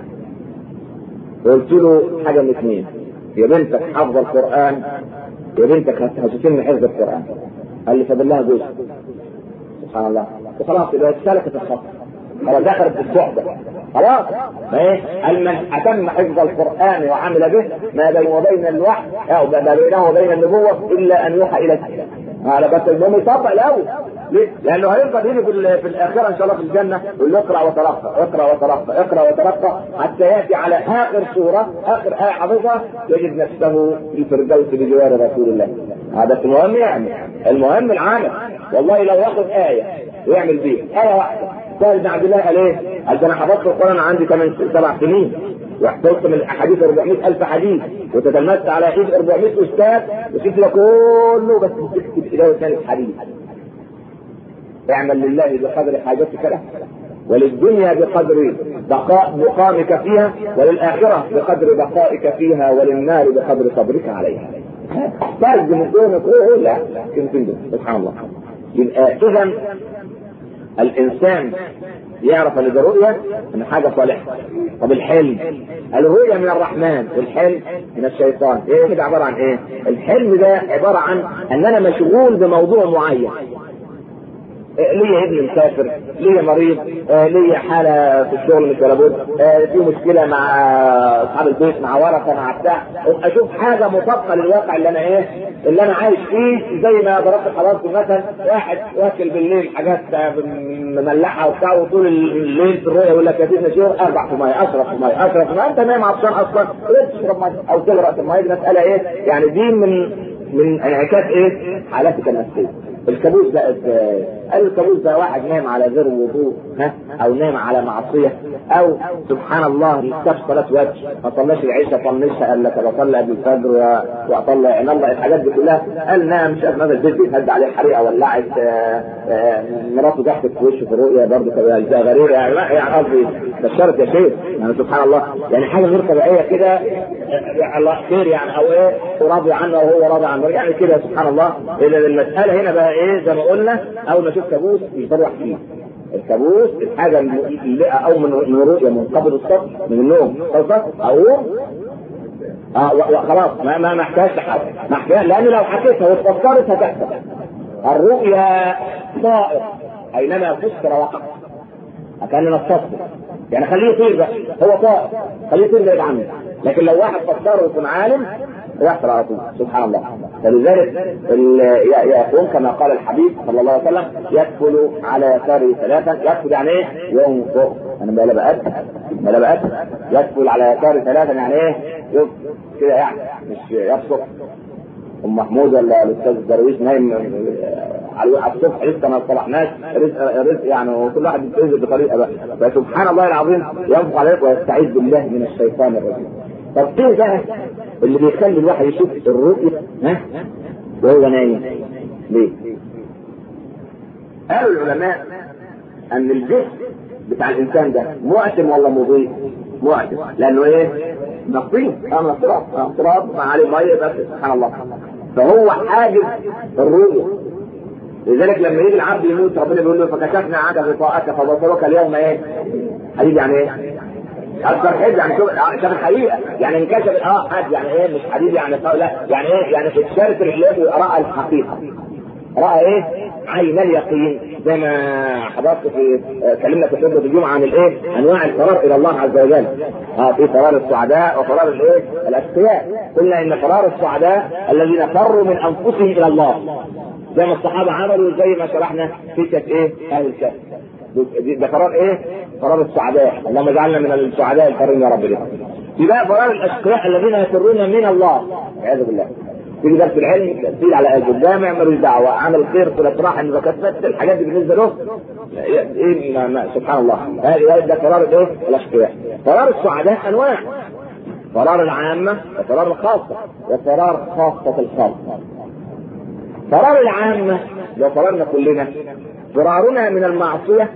قلت له حاجه من اثنين يا بنتك حافظه القران يا بنتك هتتم حفظ القران قال لي فاضل لها جزء سبحان الله وخلاص يبقى سلكت الخط خلاص دخلت في الصحبه خلاص ما ايه قال من اتم حفظ القران وعمل به ما بين وبين الوحي او ما بينه وبين النبوه الا ان يوحى اليه على بس المهم يطبق الاول ليه؟ لانه هيفضل يجي في, في الاخره ان شاء الله في الجنه يقول له اقرا وترقى اقرا وترقى اقرا وترقى حتى ياتي على اخر سوره اخر ايه حافظها يجد نفسه في الفردوس بجوار رسول الله هذا المهم يعني المهم العمل والله لو ياخذ ايه ويعمل بيها ايه واحده سهل بن عبد الله قال ايه؟ قال ده انا حفظت القران عندي ثمان سبع سنين واحفظت من الاحاديث 400 الف حديث وتتلمذت على ايد 400 استاذ وشفت له كله بس تكتب اليه ثالث حديث اعمل لله بقدر حاجتك له وللدنيا بقدر بقاء مقامك فيها وللآخرة بقدر بقائك فيها وللنار بقدر صبرك عليها فرد من دون كله لا يمكن سبحان الله يبقى إذا الإنسان يعرف ان ده رؤيا ان حاجه صالحه طب الحلم الرؤيا من الرحمن والحلم من الشيطان ايه كده عباره عن ايه الحلم ده عباره عن ان انا مشغول بموضوع معين ليا ابن مسافر ليا مريض آه ليا حاله في الشغل مش ولا بد آه في مشكله مع اصحاب البيت مع ورثه مع بتاع اشوف حاجه مطابقه للواقع اللي انا ايه اللي انا عايش فيه زي ما ضربت حضرتك مثلا واحد واكل بالليل حاجات مملحه وبتاع وطول الليل في الرؤيه يقول لك يا سيدنا شيخ اربع في ميه اشرب في ميه اشرب في ميه انت نايم عطشان اصلا ليه تشرب ميه او تغرق في الميه دي مساله ايه يعني دي من من انعكاس ايه حالاتك النفسيه الكابوس بقى ازاي؟ قال الكابوس ده واحد نام على غير وضوء ها او نام على معصيه او سبحان الله ما كتبش صلاه وجه ما صلاش العشاء طنشها قال لك بصلي قبل الفجر واطلع عين الله الحاجات دي كلها قال نام شاف مثلا البيت بيتهد عليه حريقه ولعت مراته ضحكت في وشه في الرؤيه برضه ده غريب يعني يعني قصدي بشرت يا شيخ يعني سبحان الله يعني حاجه غير طبيعيه كده الله خير يعني او ايه وراضي عنه وهو راضي عنه يعني كده سبحان الله المساله هنا بقى ايه زي ما قلنا اول ما اشوف كابوس يطرح فيه الكابوس الحاجه المقلقه او من من رؤيه من قبل الصبح من النوم او اه خلاص ما ما محتاج ما محتاج لان لو حكيتها واتفكرت هتحصل الرؤيا طائر اينما فسر وقع كاننا الصدق يعني خليه يطير بقى هو طائر خليه يطير بعيد عنه لكن لو واحد فكره ويكون عالم يحصل على طول سبحان الله فلذلك يكون كما قال الحبيب صلى الله عليه وسلم يدخل على يساره ثلاثا يدخل يعني ايه؟ ينفق انا ما لا بأس ما لا بأس يدخل على يساره ثلاثا يعني ايه؟ كده يعني مش يبصق ام محمود ولا الاستاذ درويش نايم على الصبح لسه ما صلحناش رزق رزق يعني وكل واحد بيتجوز بطريقه بقى فسبحان الله العظيم ينفق عليك ويستعيذ بالله من الشيطان الرجيم طب ايه بقى اللي بيخلي الواحد يشوف الرؤية ها وهو نايم ليه؟ قالوا العلماء ان الجسم بتاع الانسان ده مؤتم ولا مضيء؟ مؤتم لانه ايه؟ نقيض اما اضطراب اضطراب مع عليه ميه بس سبحان الله فهو حاجز الرؤية لذلك لما يجي العبد يموت ربنا بيقول له فكشفنا عنك غطاءك فبصرك اليوم ايه؟ حبيبي يعني ايه؟ اكثر حد يعني شوف شاف الحقيقه يعني انكشف اه حد يعني ايه مش حبيبي يعني لا يعني ايه يعني في اتشارت رحلته راى الحقيقه راى ايه؟ عين اليقين زي ما حضرت في كلمنا في خطبه الجمعه عن الايه؟ انواع الفرار الى الله عز وجل. اه في فرار السعداء وفرار الايه؟ الاشقياء. قلنا ان فرار السعداء الذين فروا من انفسهم الى الله. زي ما الصحابه عملوا زي ما شرحنا في كتاب ايه؟ اهل الكهف. ده قرار ايه؟ قرار السعداء، اللهم اجعلنا من السعداء القرين يا رب لهم. في بقى قرار الاشقياء الذين يفرون من الله والعياذ بالله. تيجي درس العلم تسيل على قلب الجامع ملوش دعوه عمل خير طلعت راح ان كسبت الحاجات دي بالنسبه له ايه ما ما سبحان الله هذا ده قرار الايه؟ الاشقياء. قرار السعداء انواع قرار العامه وقرار الخاصه وقرار خاصه الخاصه. قرار العامه لو قررنا كلنا فرارنا من المعصية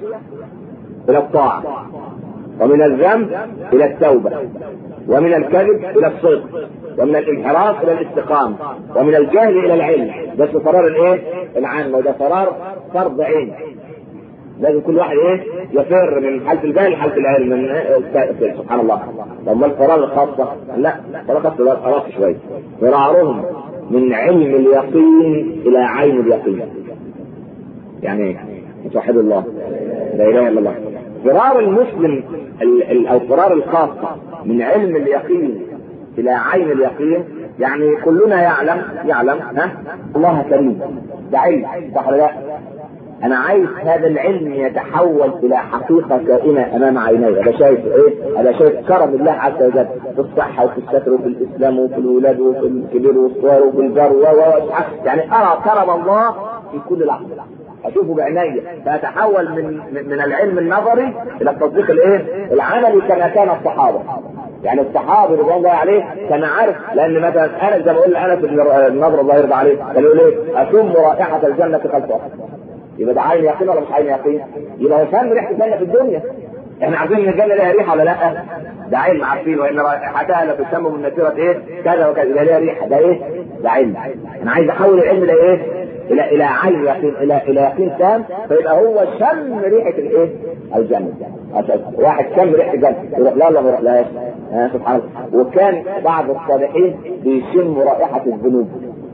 إلى الطاعة ومن الذنب إلى التوبة ومن الكذب إلى الصدق ومن الانحراف إلى الاستقامة ومن الجهل إلى العلم ده قرار الإيه؟ العام وده قرار فرض عين لازم كل واحد ايه يفر من حالة الجهل لحالة العلم من إيه؟ سبحان الله لما القرار الخاصة لا قرار الخاصة ده خلاص شوية فرارهم من علم اليقين إلى عين اليقين يعني ايه؟ توحد الله لا اله الا الله فرار المسلم او فرار الخاصة من علم اليقين الى عين اليقين يعني كلنا يعلم يعلم ها الله كريم ده علم صح ولا لا؟ انا عايز هذا العلم يتحول الى حقيقه كائنه امام عيني انا شايف ايه؟ انا شايف كرم الله عز وجل في الصحه وفي الستر وفي الاسلام وفي الولاد وفي الكبير والصغير وفي الجار و يعني ارى كرم الله في كل لحظه اشوفه بعيني فاتحول من من العلم النظري الى التصديق الايه؟ العملي كما كان الصحابه. يعني الصحابي رضوان الله عليه كان عارف لان مثلا انا زي ما اقول انس بن النضر الله يرضى عليه كان يقول ايه؟ اشم رائحه الجنه خلف يبقى ده عين يقين ولا مش عين يقين؟ يبقى هو شم ريحه الجنه في الدنيا. احنا عارفين ان الجنه لها ريحه ولا لا؟ ده علم عارفين وان رائحتها لا تسمى من نسيره ايه؟ كذا وكذا يبقى لها ريحه ده ايه؟ ده علم. انا عايز احول العلم ده ايه؟ الى الى عين يقين الى الى يقين تام فيبقى هو شم ريحه الايه؟ الجنه واحد شم ريحه الجنه يروح لا ولا ما يروحلهاش آه سبحان الله وكان بعض الصالحين بيشم رائحه الذنوب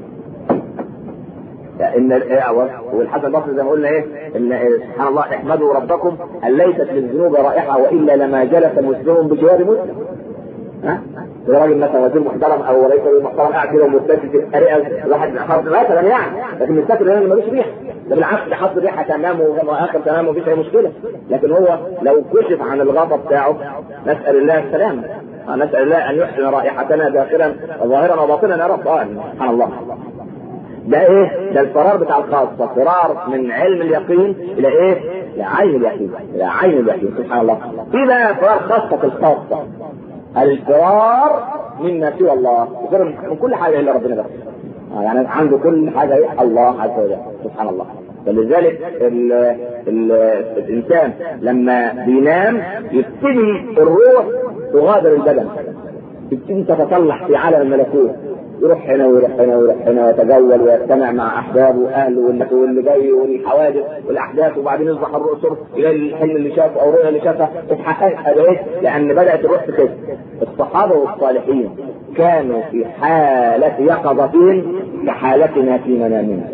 ان والحسن البصري زي ما قلنا ايه ان سبحان الله احمدوا ربكم ان ليست للذنوب رائحه والا لما جلس مسلم بجوار مسلم ها راجل مثلا وزير محترم او رئيس وزير محترم قاعد كده ومتكي في الطريقه واحد حاطط مثلا يعني لكن متكي هنا ملوش ريحه ده بالعكس ده حاط ريحه تمام واخر تمام ومفيش اي مشكله لكن هو لو كشف عن الغضب بتاعه نسال الله السلامه نسال الله ان يحسن رائحتنا داخلا وظاهرا وباطنا يا رب سبحان الله ده ايه؟ ده الفرار بتاع الخاصة فرار من علم اليقين الى ايه؟ الى عين اليقين الى عين اليقين سبحان الله الى فرار خاصة الخاصة الفرار مما سوى الله من كل حاجة الا ربنا بس يعني عنده كل حاجة إيه؟ الله عز وجل سبحان الله فلذلك ال ال الانسان لما بينام يبتدي الروح تغادر البدن تبتدي تتطلع في عالم الملكوت يروح هنا ويروح هنا ويروح هنا ويتجول ويجتمع مع احبابه واهله واللي جاي والحوادث والاحداث وبعدين يصبح الروح صرف الى الحلم اللي شافه او الرؤيه اللي شافها اتحققت ايه؟ لان بدات الروح تخف الصحابه والصالحين كانوا في حاله يقظتهم كحالتنا في منامنا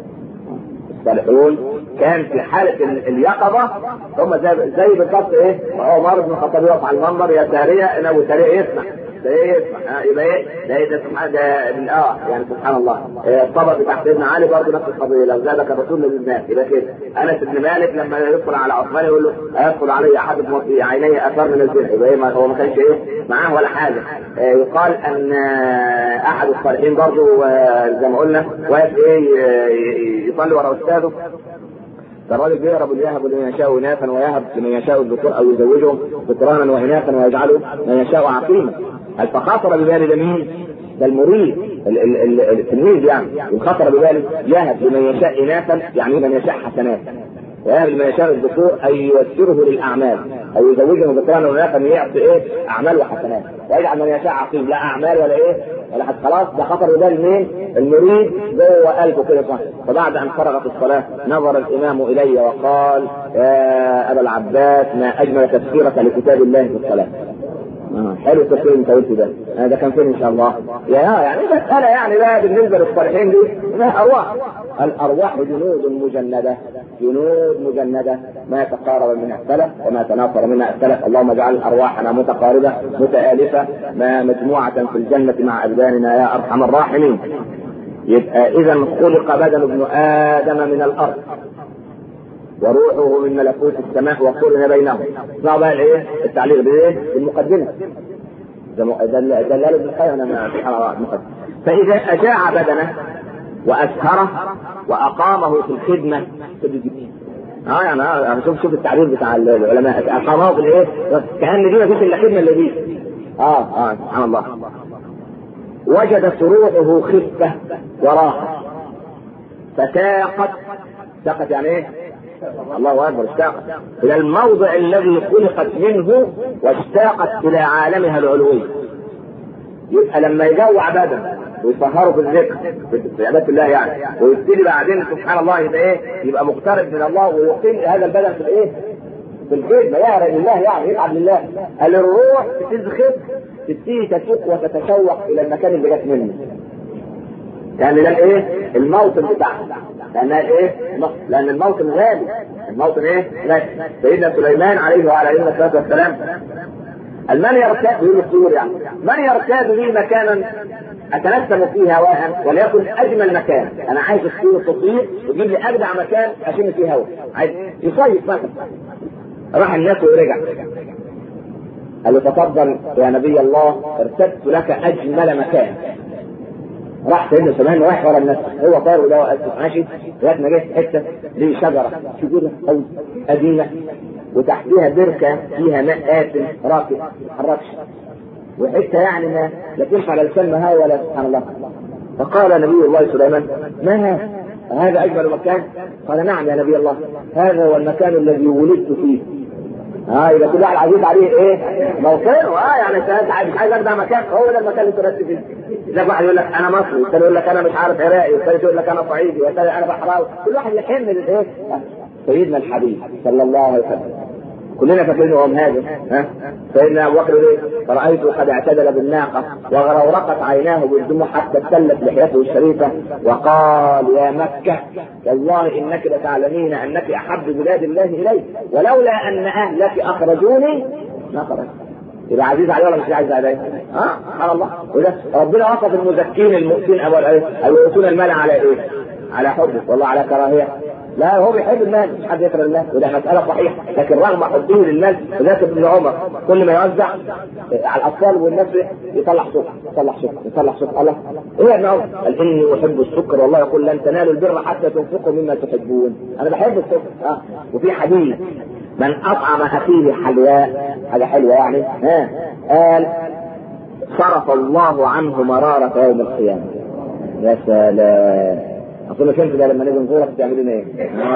الصالحون كان في حالة اليقظة هم زي زي بالظبط ايه؟ عمر بن الخطاب يقف على المنبر يا سارية ان ابو سارية يسمع ايه يبقى ايه؟ ده ده سبحان ده اه يعني سبحان الله الطبق بتاع سيدنا علي برضه نفس القضيه لو زادك الرسول للناس يبقى كده انس بن مالك لما يدخل على عثمان يقول له هيدخل علي احد في عيني اثر من الزنا يبقى ايه هو ما كانش ايه معاه ولا حاجه يقال ان احد الصالحين برضه زي ما قلنا واقف ايه يصلي ورا استاذه فالراجل بيهرب يهب لمن يشاء اناثا ويهب لمن يشاء الذكور او يزوجهم ذكرانا واناثا ويجعله من يشاء عقيما هل فخاطر ببال ده مين؟ ده المريد التلميذ يعني وخطر بباله يهب لمن يشاء اناثا يعني من يشاء حسنات ويهب لمن يشاء الذكور ان ييسره للاعمال او يزوجه ذكرانا واناثا يعطي ايه؟ اعمال وحسنات ويجعل من يشاء عقيم لا اعمال ولا ايه؟ ولا حد خلاص ده خطر ببال مين؟ المريد جوه قلبه كده صح فبعد ان فرغت الصلاه نظر الامام الي وقال يا ابا العباس ما اجمل تفسيرك لكتاب الله في الصلاه آه حلو التفسير انت قلت ده آه ده كان فين ان شاء الله يا يعني مسألة يعني بقى بالنسبة للصالحين دي ما أرواح الأرواح جنود مجندة جنود مجندة ما تقارب منها السلف وما تناصر منها السلف اللهم اجعل أرواحنا متقاربة متآلفة ما مجموعة في الجنة مع أبداننا يا أرحم الراحمين يبقى إذا خلق بدن ابن آدم من الأرض وروحه من ملكوت السماء وقرن بينهم اسمعوا بقى الايه التعليق بايه المقدمه دلال ابن القيم انا سبحان الله المقدمه فاذا اشاع بدنه واسهره واقامه في الخدمه اه يعني اه شوف شوف التعبير بتاع العلماء اقامه في الايه كان دي ما فيش الا خدمه اللي دي اه اه سبحان الله وجدت روحه خفه وراحه فساقت ساقت يعني ايه الله اكبر اشتاقت الى الموضع الذي خلقت منه واشتاقت الى عالمها العلوي يبقى لما يجوع بدن ويسهروا في الذكر في عباده الله يعني ويبتدي بعدين سبحان الله يبقى ايه يبقى مقترب من الله ويقيم هذا البدن في الايه؟ في الخدمه يعرف لله يعني يتعب لله قال الروح بتزخف تبتدي تسوق وتتشوق الى المكان اللي جت منه يعني ده الايه؟ الموطن بتاعها لانها ايه؟ لان الموطن غالي الموطن ايه؟ غالي سيدنا سليمان عليه وعلى عليه الصلاه والسلام قال من يرتاد يقول الطيور يعني من يرتاد لي مكانا اتنسم فيه هواء وليكن اجمل مكان انا عايز الطيور تطير وتجيب لي اجدع مكان اشم فيه هواء عايز يصيف مثلا راح الناس ورجع قال له تفضل يا نبي الله ارتدت لك اجمل مكان راح سيدنا سليمان رايح ورا الناس هو طار وده واقف ماشي لغايه ما جه في حته دي شجره شجره قوي قديمه وتحتها بركه فيها ماء آسن راكد حركش وحته يعني ما لا تنفع لا لسان مها ولا سبحان الله فقال نبي الله سليمان ما هذا؟ هذا اجمل مكان؟ قال نعم يا نبي الله هذا هو المكان الذي ولدت فيه اه يبقى كل واحد عزيز عليه ايه؟ موطنه اه يعني انت مش عايز ارجع مكان هو ده المكان اللي ترتب فيه. زي واحد يقول لك انا مصري، والثاني يقول لك انا مش عارف عراقي، والثالث يقول لك انا صعيدي، والثالث انا بحراوي، كل واحد يحن للايه؟ سيدنا الحبيب صلى الله عليه وسلم. كلنا فاكرين هو مهاجر ها سيدنا ابو بكر ليه؟ فرايته قد اعتدل بالناقه وغرورقت عيناه بالدموع حتى ابتلت لحيته الشريفه وقال يا مكه والله انك لتعلمين انك احب بلاد الله الي ولولا ان اهلك اخرجوني ما خرجت يبقى عزيز عليه ولا مش عزيز عليه؟ ها سبحان الله وده ربنا وصف المزكين المؤتين ابو او يؤتون المال على ايه؟ على حبه والله على كراهيه لا هو بيحب المال مش حد يكره المال وده مساله صحيحه لكن رغم حبه للمال وذاك ابن عمر كل ما يوزع على الاطفال والناس يطلع سكر يطلع سكر يطلع سكر الله ايه يا ابن عمر؟ قال اني احب السكر والله يقول لن تنالوا البر حتى تنفقوا مما تحبون انا بحب السكر اه وفي حديث من اطعم اخيه حلواء حاجه حلوه يعني ها قال صرف الله عنه مرارة يوم القيامة يا سلام اظن فهمت ده لما نيجي نزورك بتعملين ايه؟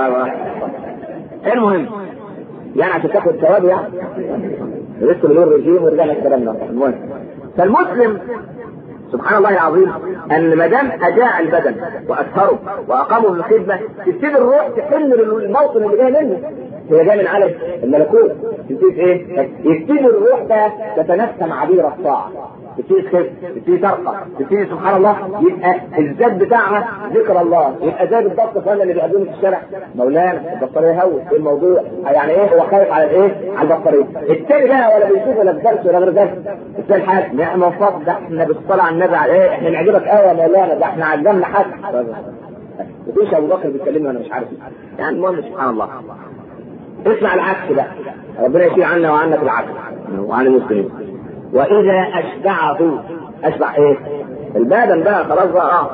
المهم يعني عشان تاخد ثواب يعني لسه بنقول رجيم ورجعنا الكلام ده المهم فالمسلم سبحان الله العظيم ان ما دام اجاع البدن واكثره واقاموا بالخدمه تبتدي الروح تحن للموطن اللي جاي منه هي جايه من عالم الملكوت تبتدي ايه؟ يبتدي الروح بقى تتنسم عبير الطاعه تبتدي تخف تبتدي ترقى تبتدي سبحان الله يبقى الزاد بتاعها ذكر الله يبقى زاد الضغط فانا اللي بيقابلوني في الشارع مولانا البطاريه هوت ايه الموضوع يعني ايه هو خايف على الايه على البطاريه التاني بقى ولا بيشوف ولا في درس ولا غير درس التاني حاجه نعمه فضل ده احنا بالصلاه على النبي على ايه احنا نعجبك قوي يا مولانا ده احنا عجبنا حد مفيش ابو بكر بيكلمني وانا مش عارف يعني المهم سبحان الله اسمع العكس بقى ربنا يشيل عنا وعنك العكس وعن المسلمين واذا اشبعه اشبع ايه البدن بقى خلاص بقى اه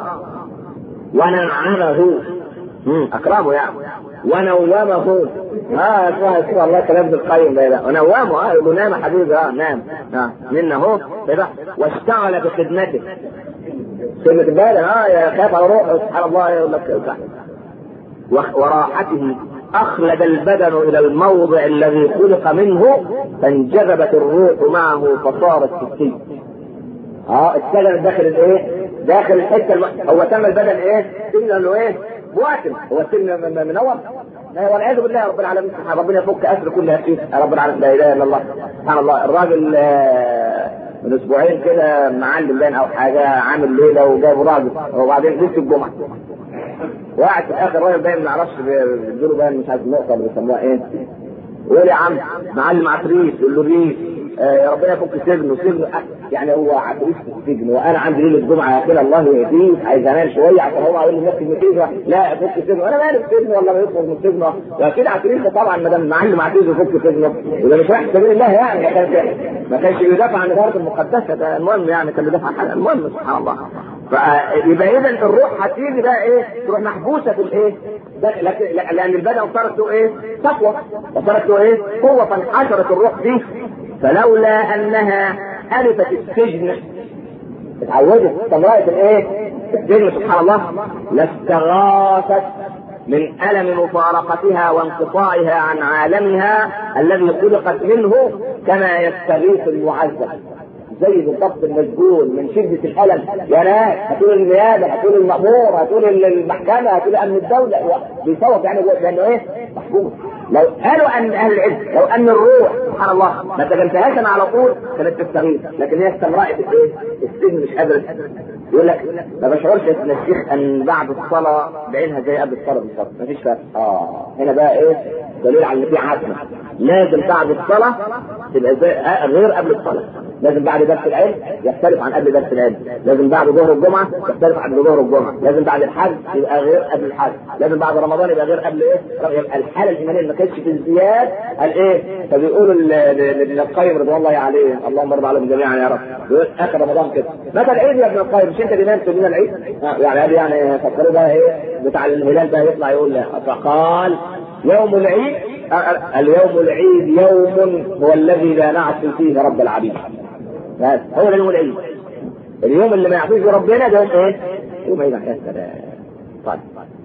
ونعمه اكرمه يعني ونومه اه اسمع اسمع الله كلام ابن القيم ده ونومه اه يقول نام حبيبي اه نام اه منا اهو كده واشتغل بخدمته خدمة البدن اه يا خاف على روحه سبحان الله يقول لك وراحته أخلد البدن إلى الموضع الذي خلق منه فانجذبت الروح معه فصارت سكين. اه اتسجن داخل الايه؟ داخل الحته الم... هو سمى البدن ايه؟ سجن له ايه؟ بواتم هو السجن منور؟ والعياذ بالله يا رب العالمين ربنا يفك اسر كل هذه يا رب العالمين لا اله الا الله سبحان الله الراجل من اسبوعين كده معلم باين او حاجه عامل ليله وجاب راجل وبعدين لسه الجمعه وقعد في اخر راجل باين ما اعرفش بيديله باين مش عارف النقطه اللي بيسموها ايه يقول يا عم معلم عفريت يقول له ريس آه ربنا يفك سجنه سجنه يعني هو عفريت في السجن وانا عندي ليله الجمعه يا كده الله يهديه عايز انام شويه عشان هو عايز الناس كلمتين لا يفك سجنه انا مالي في سجنه ولا بيخرج من سجنه يا كده عفريت طبعا ما دام معلم عفريت يفك سجنه وده مش رايح سبيل الله يعني ما كانش ما كانش بيدافع عن الارض المقدسه ده المهم يعني كان بيدافع عن المهم سبحان الله فيبقى اذا الروح هتيجي بقى ايه تروح محبوسه في الايه لكن لان البدن صارت له ايه تقوى وصارت له ايه قوه فانحشرت الروح فيه فلولا انها الفت السجن اتعودت استمرأت الايه السجن سبحان الله لاستغاثت من ألم مفارقتها وانقطاعها عن عالمها الذي خلقت منه كما يستغيث المعذب زي بالضبط المسجون من شدة الألم يا ناس هتقول النيابة هتقول المأمور هتقول المحكمة هتقول أمن الدولة بيصوت يعني لأنه إيه؟ محكوم لو قالوا أن أهل العلم لو أن الروح سبحان الله ما تجمتهاش أنا على طول كانت تستغيث لكن هي استمرأت الإيه؟ السجن مش قادرة يقول لك ما بشعرش يا الشيخ ان بعد الصلاه بعينها زي قبل الصلاه بالظبط مفيش فرق اه هنا بقى ايه دليل على ان في عزم لازم بعد الصلاه تبقى زي غير قبل الصلاه لازم بعد درس العلم يختلف عن قبل درس العلم لازم بعد ظهر الجمعه يختلف عن ظهر الجمعه لازم بعد الحج يبقى غير قبل الحج لازم بعد رمضان يبقى غير قبل ايه يبقى الحاله الايمانيه اللي ما كانتش في ازدياد قال ايه فبيقولوا ابن القيم رضوان الله عليه اللهم ارضى عليهم جميعا يا رب بيقول اخر رمضان كده متى العيد يا ابن القيم مش انت اللي نمت من العيد يعني قال يعني فكروا بقى ايه بتاع الهلال ده يطلع يقول لا فقال يوم العيد اليوم العيد يوم هو الذي لا نعصي فيه رب العبيد بس هو ده يوم العيد اليوم اللي ما يعصيش ربنا ده يوم ايه؟ يوم عيد يا سلام طيب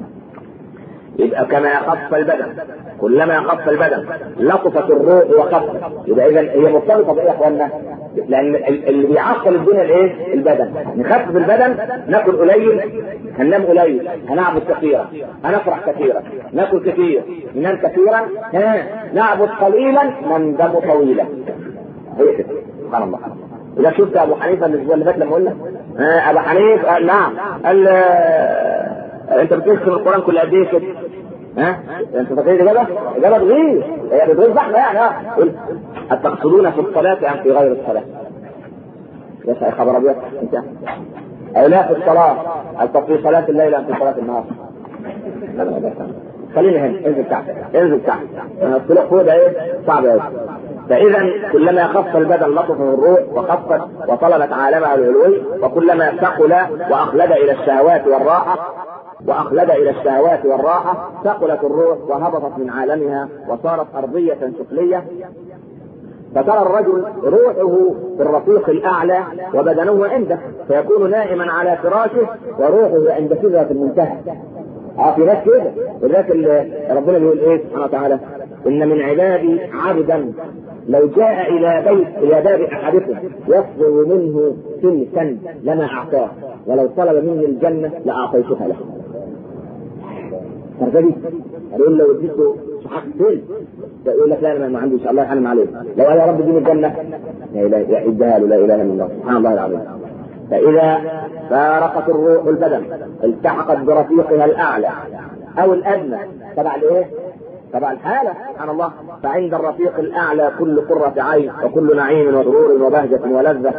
يبقى كما يخف البدن كلما يخف البدن لطفت الروح وخفت يبقى اذا هي مرتبطه بايه يا اخوانا؟ لان اللي بيعطل الدنيا الايه؟ البدن نخفف البدن ناكل قليل هننام قليل هنعبد كثيرا هنفرح كثيرا ناكل كثير ننام كثيرا ها نعبد قليلا نندم طويلا هي كده سبحان الله إذا شفت أبو حنيفة الأسبوع اللي فات لما قلنا أبو حنيفة قال نعم قال أنت بتكتب القرآن كل قد إيه كده؟ ها؟ أنت فاكر الإجابة؟ الإجابة تغير هي بتغير زحمة يعني ها؟ قل أتقصدون في الصلاة أم في غير الصلاة؟ يا شيخ خبر أبيض أنت أو لا في الصلاة أنت في صلاة الليل أم في صلاة النهار؟ خليني هنا انزل تحت انزل تحت الطلوع فوق ده ايه صعب قوي فاذا كلما خف البدن لطفه الروح وخفت وطلبت عالمها العلوي وكلما ثقل واخلد الى الشهوات والراحه واخلد الى الشهوات والراحه ثقلت الروح وهبطت من عالمها وصارت ارضيه سفليه فترى الرجل روحه في الرفيق الاعلى وبدنه عنده فيكون نائما على فراشه وروحه عند سدره المنتهى اه في ناس كده ولذلك ربنا بيقول ايه سبحانه وتعالى ان من عبادي عبدا لو جاء الى بيت الى باب احدكم يصدر منه سلسا لما اعطاه ولو طلب مني الجنه لاعطيتها له. فردي يقول لو اديته شحات سل يقول لك لا انا ما عندي ان شاء الله يحنم عليه لو قال يا رب اديني الجنه لا اله ادها له لا اله الا الله سبحان الله العظيم فاذا فارقت الروح البدن التحقت برفيقها الاعلى او الادنى تبع الايه؟ تبع الحالة سبحان الله فعند الرفيق الأعلى كل قرة عين وكل نعيم وسرور وبهجة ولذة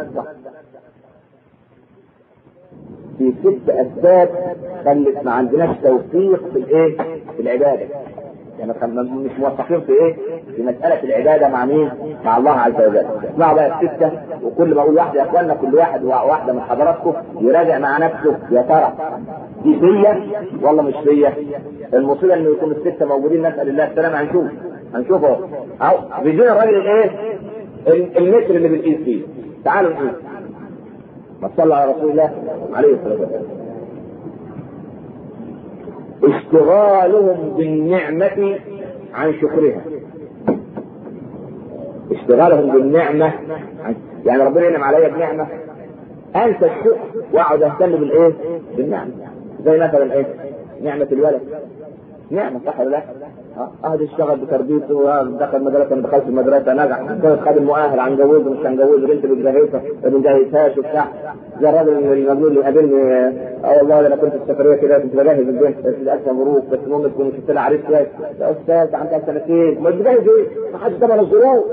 في ست أسباب خلت ما عندناش توفيق في الإيه؟ في العبادة يعني مش موفقين في ايه؟ في مسألة العبادة مع مين؟ مع الله عز وجل. اسمعوا بقى الستة وكل ما اقول واحدة يا اخوانا كل واحد واحدة من حضراتكم يراجع مع نفسه يا ترى دي فيا ولا مش فيا؟ المصيبة انه يكون الستة موجودين نسأل الله السلامة هنشوف هنشوفه اهو بيجينا الراجل الايه؟ المتر اللي بنقيس فيه. تعالوا نقيس. ما صلى على رسول الله عليه الصلاة والسلام. اشتغالهم بالنعمة عن شكرها اشتغالهم بالنعمة عن... يعني ربنا ينعم عليا بنعمة انسى الشكر واقعد اهتم بالايه؟ بالنعمة زي مثلا ايه؟ نعمة الولد نعمة صح ولا لا؟ اه اشتغل بتربيته دخل مدرسة انا دخلت المدرسة نجح كان خادم مؤهل هنجوزه مش هنجوزه بنت بتجهزها ما بنجهزهاش وبتاع زي الراجل المجنون اللي قابلني اه والله انا كنت في السفرية كده كنت بجهز البنت بس للاسف مبروك بس المهم تكون شفت لها عريس كويس يا استاذ عندها سنتين ما تجهز ايه؟ ما حدش ضمن الظروف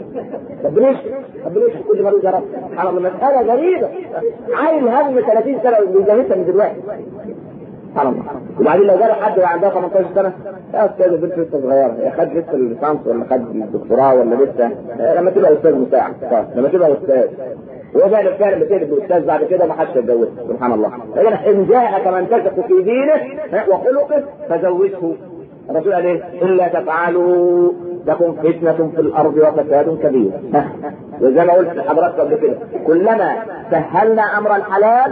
طب ليش؟ طب ليش كل مريض يا رب؟ سبحان الله مسألة غريبة عيل هم 30 سنة بيجهزها من دلوقتي سبحان الله وبعدين لو جاله حد عندها 18 سنه يا استاذ البنت لسه صغيره يا خد لسه الليسانس ولا خد الدكتوراه ولا لسه لما تبقى استاذ مساعد لما تبقى استاذ وهو فعلا فعلا بتقلب باستاذ بعد كده ما حدش يتجوزه سبحان الله لكن ان جاءك من تثق في دينه وخلقه فزوجه الرسول قال ايه؟ الا تفعلوا تكن فتنة في الأرض وفساد كبير. وزي ما قلت لحضراتكم قبل كده، كلما سهلنا أمر الحلال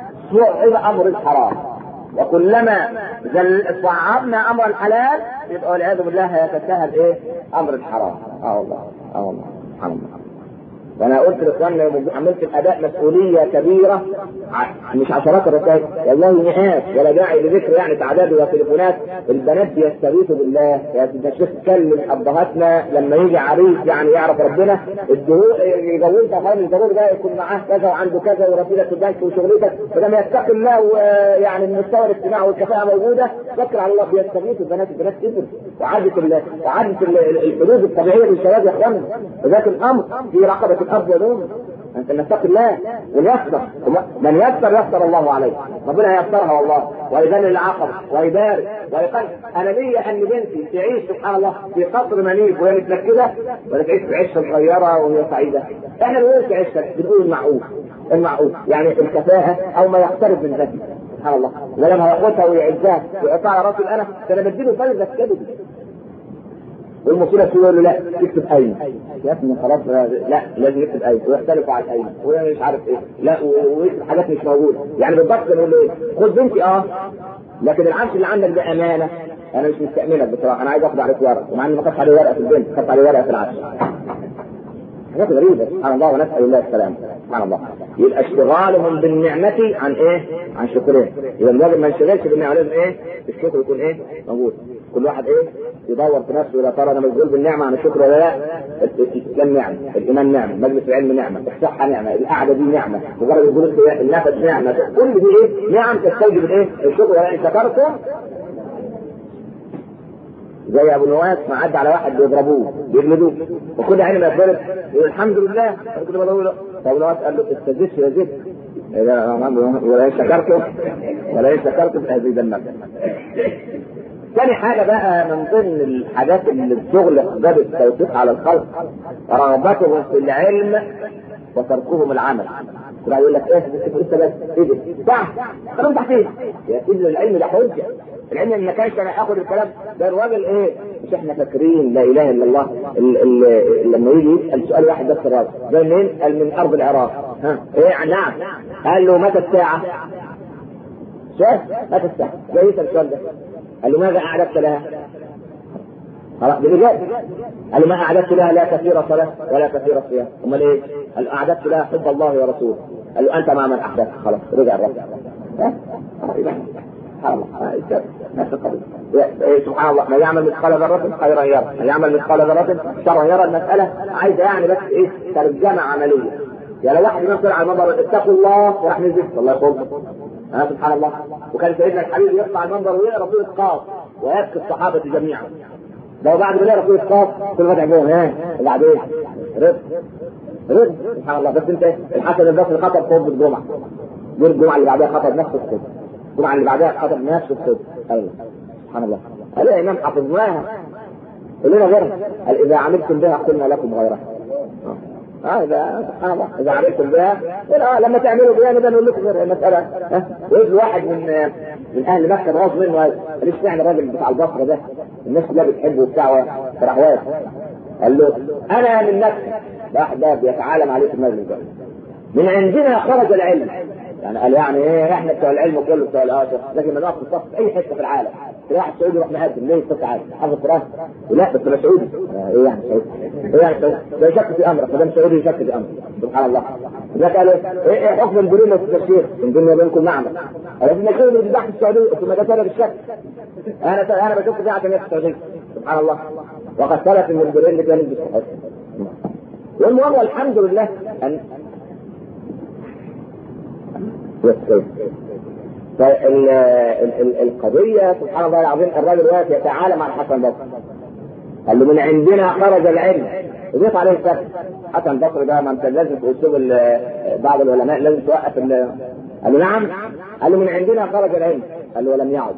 صعب أمر الحرام. وكلما صعبنا امر الحلال يبقى والعياذ بالله يتساهل ايه؟ امر الحرام. اه والله اه والله سبحان الله. وانا قلت لاخواننا عملت الاداء مسؤوليه كبيره مش عشرات الرسائل والله مئات ولا داعي لذكر يعني تعداد وتليفونات البنات بيستغيثوا بالله يا سيدنا الشيخ كلم ابهاتنا لما يجي عريس يعني يعرف ربنا الدهور يجوزها خالد الضروري ده يكون معاه كذا وعنده كذا ورصيدك في البنك وشغلتك فلما يتقي الله ويعني المستوى الاجتماعي والكفاءه موجوده فكر على الله بيستغيثوا البنات البنات كبر وعدت وعدت الحدود الطبيعيه للشباب يا اخوانا وذاك الامر في رقبه الارض يدوم انت نتقي الله ونيسر من يسر يسر الله عليه ربنا يسرها والله ويذلل العقبه ويبارك ويقل انا لي ان بنتي تعيش سبحان الله في قصر منيف وهي متنكده ولا تعيش في عشه صغيره وهي سعيده احنا بنقول في عشه بنقول المعقول المعقول يعني الكفاءه او ما يقترب من ذلك سبحان الله ولما ياخذها ويعزها ويقطع على راسه انا ده انا بديله فلذة كده والمصيبه يقول له لا اكتب اين يا ابني خلاص لا لازم يكتب اين ويختلفوا على الاين ومش عارف ايه لا ويكتب حاجات مش موجوده يعني بالضبط نقول له ايه خد بنتي اه لكن العفش اللي عندك ده امانه انا مش مستأمنك بصراحه انا عايز اخد عليك ورقه ومع اني ما خدتش عليه ورقه في البنت خدت عليه ورقه في العفش حاجات غريبة سبحان الله ونسأل الله السلامة سبحان الله يبقى اشتغالهم بالنعمة عن ايه؟ عن شكرهم يبقى الراجل ما ينشغلش بالنعمة لازم ايه؟ الشكر يكون ايه؟ موجود كل واحد ايه؟ يدور في نفسه اذا ترى انا مشغول بالنعمة عن الشكر ولا لا؟ الاسلام نعمة، الايمان نعمة، مجلس العلم نعمة، الصحة نعمة، القعدة دي نعمة، مجرد الجلوس النفس نعمة، كل دي ايه؟ نعم تستوجب الايه؟ الشكر ولا ان شكرتم زي ابو نواس ما عدى على واحد بيضربوه بيجلدوه وكل عين ما يتضرب يقول الحمد لله كنت بقول له فابو نواس قال له استزدت يا زيد ولا ان شكرتم ولا ان شكرتم فازيدنكم ثاني حاجه بقى من ضمن الحاجات اللي بتغلق باب التوفيق على الخلق رغبتهم في العلم وتركهم العمل يبقى يقول لك ايه لسه بس ايه ده؟ صح طب انت فين؟ يا سيدي العلم ده حجه العلم ما كانش انا اخد الكلام ده الراجل ايه مش احنا فاكرين لا اله الا الله ال ال لما يجي يسال سؤال واحد بس الراجل ده منين؟ قال من ارض العراق ها ايه نعم قال له متى الساعه؟ شاف متى الساعه؟ جاي يسال السؤال ده قال له ماذا اعددت لها؟ خلاص بالإجابة قال له ما أعددت لها لا كثير صلاة ولا كثير صيام أمال إيه؟ قال أعددت لها حب الله ورسوله قال له أنت مع من أحدث خلاص رجع الرب سبحان الله نفس القضية سبحان الله من يعمل مثقال ذرة خيرا يرى من يعمل مثقال ذرة شرا يرى المسألة عايزة يعني بس إيه ترجمة عملية يعني لو واحد ينزل على المنبر اتقوا الله وراح نزل الله يخرج ها سبحان الله وكان سيدنا الحبيب يطلع المنبر ويقرا سوره قاف ويبكي الصحابه جميعا لو بعد ما يقرا سوره قاف كل ما تعجبهم ها وبعدين رزق رزق سبحان الله بس انت الحسن البصري خطب خطبه الجمعه غير الجمعه اللي بعدها خطب نفس الخطبه الجمعه اللي بعدها خطب نفس الخطبه ايوه سبحان الله قال يا امام حفظناها قول لنا غيرها قال اذا عملتم بها قلنا لكم غيرها اه اذا سبحان الله اذا عملتم بها اه لما تعملوا بها نبقى نقول لكم غير المساله ها ويجي واحد من من اهل مكه راس منه قال ليش يعني الراجل بتاع البصره ده الناس كلها بتحبه وبتاع فراح واقف قال له انا من مكه واحد ده بيتعالم عليه في المسجد ده من عندنا خرج العلم يعني قال يعني ايه احنا بتوع العلم كله بتوع الاشر لكن ما نقف في في اي حته في العالم تلاقي واحد سعودي يروح مقدم ليه ست عالم حافظ القران لا بس انا سعودي ايه يعني سعودي ايه يعني سعودي ده يشك في امرك ما دام سعودي يشك في امرك سبحان الله ده قال ايه ايه حكم البريمه في التفسير من دنيا بينكم معمل قال ان كل اللي بيذبح في السعوديه ثم ده سبب الشك انا انا بشوف ده في السعوديه سبحان الله وقد ثبت ان البريمه كان بالصحيح والمهم والحمد لله ان القضية سبحان الله العظيم الراجل واقف يتعالى مع الحسن البصري قال له من عندنا خرج العلم وضيف عليه الفتح حسن البصري ده ما انت لازم اسلوب بعض العلماء لازم توقف قال له نعم قال له من عندنا خرج العلم قال له ولم يعد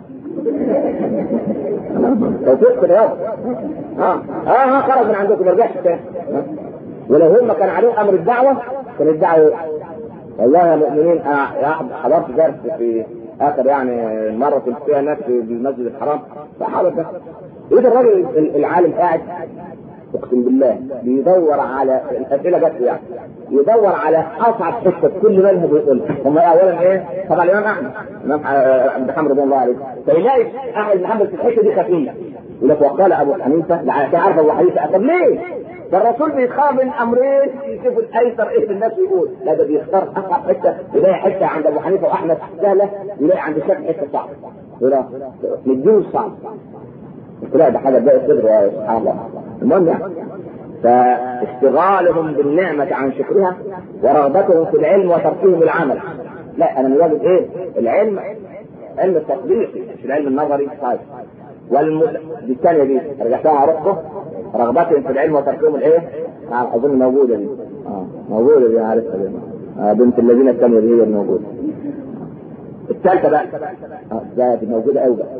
توفيق كده اه اه اه خرج من عندكم ما رجعش تاني ولو هم كان عليهم امر الدعوه كان الدعوه والله يا مؤمنين انا حضرت درس في اخر يعني مره كنت فيها ناس في المسجد الحرام فحضرت لقيت الراجل العالم قاعد اقسم بالله بيدور على الاسئله جت يعني يدور على اصعب حته في كل مذهب ويقول هم اولا ايه؟ طبعا الامام احمد الامام عبد الحمد رضي الله عليه فيلاقي احمد بن حنبل في الحته دي خفيف يقول لك وقال ابو حنيفه كان عارف ابو حنيفه طب ليه؟ ده الرسول بيختار من امرين يشوف الايسر ايه في الناس يقول لا ده بيختار اصعب حته يلاقي حته عند ابو حنيفه واحمد سهله يلاقي عند الشافعي حته صعبه يقول نديه صعب لا ده حاجه بقى صدر يا سبحان الله المهم يعني فاشتغالهم بالنعمة عن شكرها ورغبتهم في العلم وتركهم العمل لا انا مجرد ايه العلم علم التطبيقي مش العلم النظري طيب والم... دي الثانية دي رجعتها عرفته رغبتهم في العلم وتركهم الايه؟ اظن موجودة دي اه موجودة دي عارفها دي آه بنت الذين الثانية دي هي الموجودة الثالثة بقى اه ده دي موجودة قوي بقى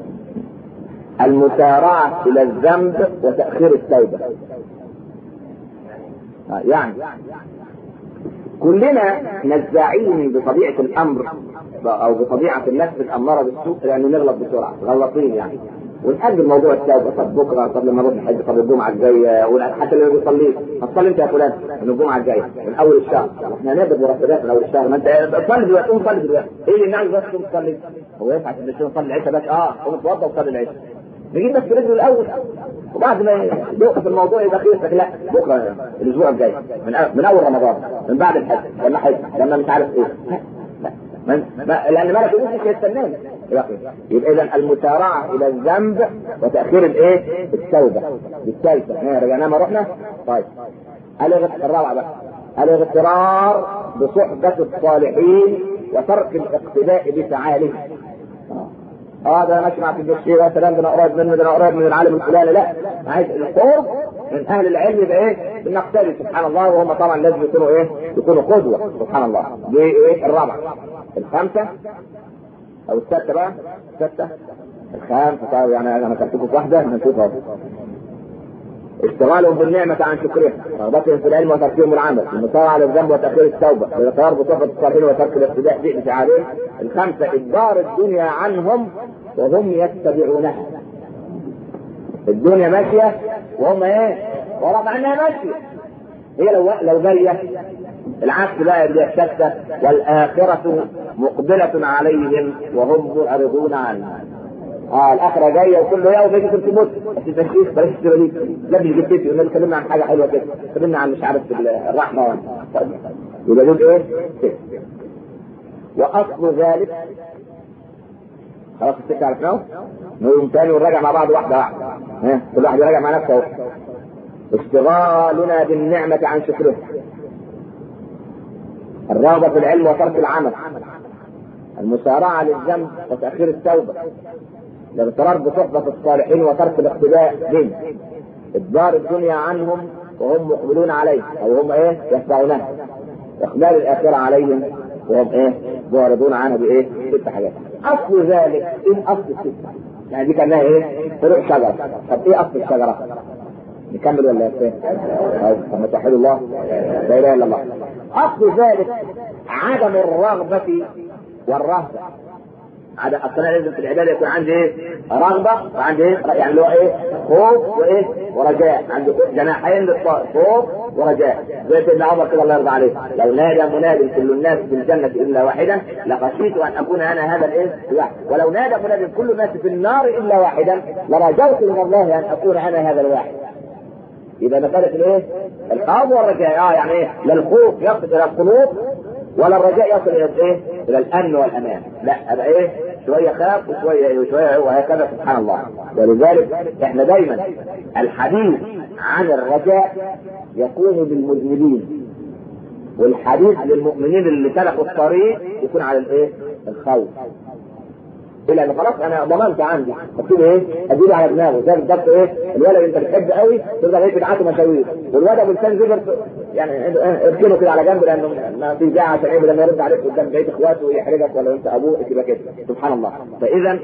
المسارعة إلى الذنب وتأخير التوبة آه يعني كلنا نزاعين بطبيعة الأمر أو بطبيعة النفس الأمارة بالسوء لأنه نغلط بسرعة غلطين يعني ونأجل موضوع التوبة طب بكرة طب لما نروح الحج طب الجمعة الجاية حتى اللي ما بيصليش هتصلي أنت يا فلان من الجمعة الجاية من أول الشهر احنا هنقبض مرتبات من أول الشهر ما أنت صلي دلوقتي قوم صلي دلوقتي إيه اللي نعمل بس تقوم تصلي هو ينفع نصلي العشاء بس اه قوم اتوضى وصلي العشاء نجيب بس برجله الاول وبعد ما يوقف الموضوع يبقى خير لا بكره الاسبوع الجاي من من اول رمضان من بعد الحج لما حج لما مش عارف ايه من ما لان ملك الموت مش هيستناني يبقى اذا المسارعه الى الذنب وتاخير الايه؟ التوبه بالثالثه ايه رجعنا ما رحنا؟ طيب الرابعه بقى الاغترار بصحبه الصالحين وترك الاقتداء بفعالهم اه ده ماشي مع الدكتور يا سلام ده انا قريب منه ده انا قريب من العالم الفلاني لا عايز القرب من اهل العلم يبقى ايه؟ بنقتدي سبحان الله وهم طبعا لازم يكونوا ايه؟ يكونوا قدوه سبحان الله دي ايه الرابعه الخامسه او السادسه بقى السادسه الخام يعني انا مسكتكم في واحده هنشوفها اشتغالهم بالنعمة عن شكرها، رغبتهم في العلم وتركهم العمل، المسارعة على الذنب وتأخير التوبة، الاقرار بصفة الصالحين وترك الاقتداء بفعالهم، الخمسة إدبار الدنيا عنهم وهم يتبعونها. الدنيا ماشية وهم ايه؟ ورغم انها ماشية. هي لو لو جاية العكس بقى اللي السكتة والآخرة مقبلة عليهم وهم معرضون عنها. اه الاخره جايه وكل يوم يجي كنت موت بس التشريف بلاش التباليك لا مش جبتي والنبي كلمنا عن حاجه حلوه كده كلمنا عن مش عارف الرحمه طيب يبقى دول ايه؟ واصل ذلك خلاص السكه عرفناه؟ نقوم تاني ونراجع مع بعض واحده واحده ها كل واحد يراجع مع نفسه اشتغالنا بالنعمة عن شكرها الرغبة في العلم وترك العمل المسارعة للذنب وتأخير التوبة الاغترار بصحبة الصالحين وترك الاقتداء بهم إدبار الدنيا عنهم وهم مقبلون عليه أو هم إيه يتبعونها إقبال الآخرة عليهم وهم إيه معرضون عنها بإيه ست حاجات أصل ذلك إيه أصل الستة يعني دي كانها إيه فروع شجرة طب إيه أصل الشجرة نكمل ولا ايه؟ طب توحد الله لا اله الا الله اصل ذلك عدم الرغبه والرهبه عدم اصل لازم في العباده يكون عندي ايه؟ رغبه وعندي ايه؟ يعني اللي هو ايه؟ خوف وايه؟ ورجاء عندي جناحين للطائر خوف ورجاء زي سيدنا عمر كده الله يرضى عليه لو نادى مناد كل الناس في الجنه الا واحدا لخشيت ان اكون انا هذا الايه؟ الواحد ولو نادى مناد كل الناس في النار الا واحدا لرجوت من الله ان اكون انا هذا الواحد يبقى مسألة الايه؟ الخوف والرجاء اه يعني ايه؟ لا الخوف يصل الى القلوب ولا الرجاء يصل الى الايه؟ الى الامن والامان، لا ابقى ايه؟ شويه خاف وشويه ايه وشويه وهكذا سبحان الله، ولذلك احنا دايما الحديث عن الرجاء يكون للمذنبين والحديث للمؤمنين اللي سلكوا الطريق يكون على الايه؟ الخوف الى ان خلاص انا ضمنت عندي اكتب ايه؟ اديله على دماغه زي بالظبط ايه؟ الولد انت بتحب قوي تفضل ايه تبعته مشاوير والولد ابو لسان زبر يعني اركنه كده على جنب لانه ما في داعي عشان ايه لما يرد عليك قدام بقيه اخواته ويحرجك ولا انت ابوه تبقى كده سبحان الله فاذا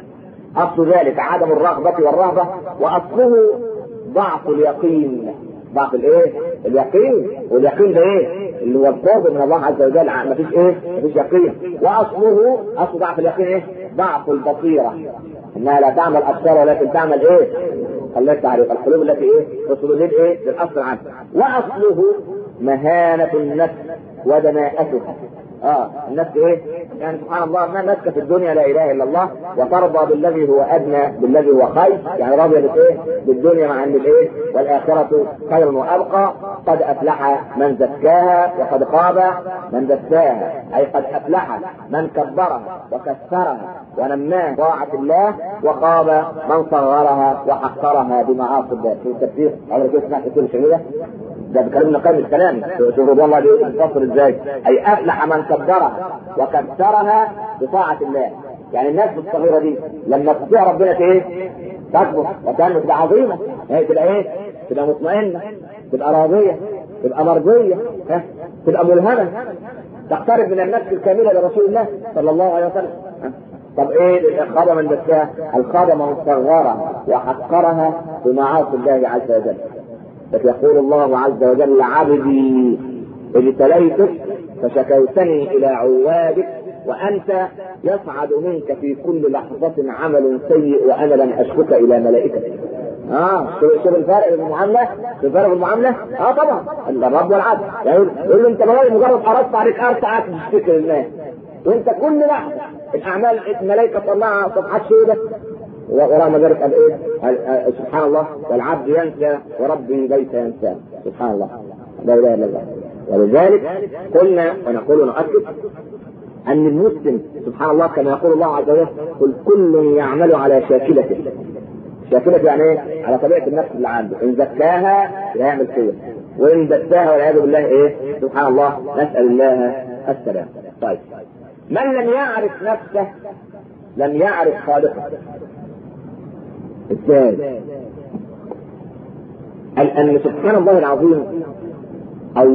اصل ذلك عدم الرغبه والرهبه واصله ضعف اليقين ضعف الايه؟ اليقين واليقين ده ايه؟ اللي هو القرب من الله عز وجل ما فيش ايه؟ ما فيش يقين واصله اصل ضعف اليقين ايه؟ ضعف البصيرة انها لا تعمل ابصار ولكن تعمل ايه؟ خليك تعرف القلوب التي ايه؟ تصل ايه؟ للاصل عنه واصله مهانة النفس ودناءتها اه النفس ايه؟ يعني سبحان الله ما ماسكه في الدنيا لا اله الا الله وترضى بالذي هو ادنى بالذي هو خير يعني راضيه بالايه؟ بالدنيا مع ان الايه؟ والاخره خير وابقى قد افلح من زكاها وقد خاب من دساها اي قد افلح من كبرها وكسرها ونماها طاعة الله وخاب من صغرها وحقرها بمعاصي الله في التفسير على كيف سمعت كل شيء ده بكلامنا قيم الكلام شوف رضوان الله بيفصل ازاي اي افلح من كبرها وكسرها بطاعة الله يعني الناس الصغيرة دي لما تطيع ربنا ايه؟ تكبر وكانت تبقى عظيمة هي تبقى ايه؟ تبقى مطمئنة تبقى راضية تبقى مرضية ها؟ تبقى ملهمة تقترب من النفس الكاملة لرسول الله صلى الله عليه وسلم طب ايه الخاضة من دسها؟ الخاضة من صغرها وحقرها بمعاصي الله عز وجل يقول الله عز وجل عبدي ابتليتك فشكوتني الى عوابك وانت يصعد منك في كل لحظة عمل سيء وانا لم اشكك الى ملائكتك. اه شوف الفرق بين المعاملة شوف الفرق بين المعاملة اه طبعا الرب والعبد يعني يقول له انت مجرد اردت عليك ارتعك تشتكي للناس وانت كل لحظة الاعمال الملائكة طلعها صفحات سوداء ورغم ذلك قال ايه؟ سبحان الله والعبد ينسى وربي ليس ينسى سبحان الله لا اله الا الله ولذلك قلنا ونقول ونؤكد ان المسلم سبحان الله كما يقول الله عز وجل قل كل يعمل على شاكلته شاكلته يعني ايه؟ على طبيعه النفس اللي عنده ان زكاها يعمل خير وان دساها والعياذ بالله ايه؟ سبحان الله نسال الله السلام طيب من لم يعرف نفسه لم يعرف خالقه ازاي؟ قال ان سبحان الله العظيم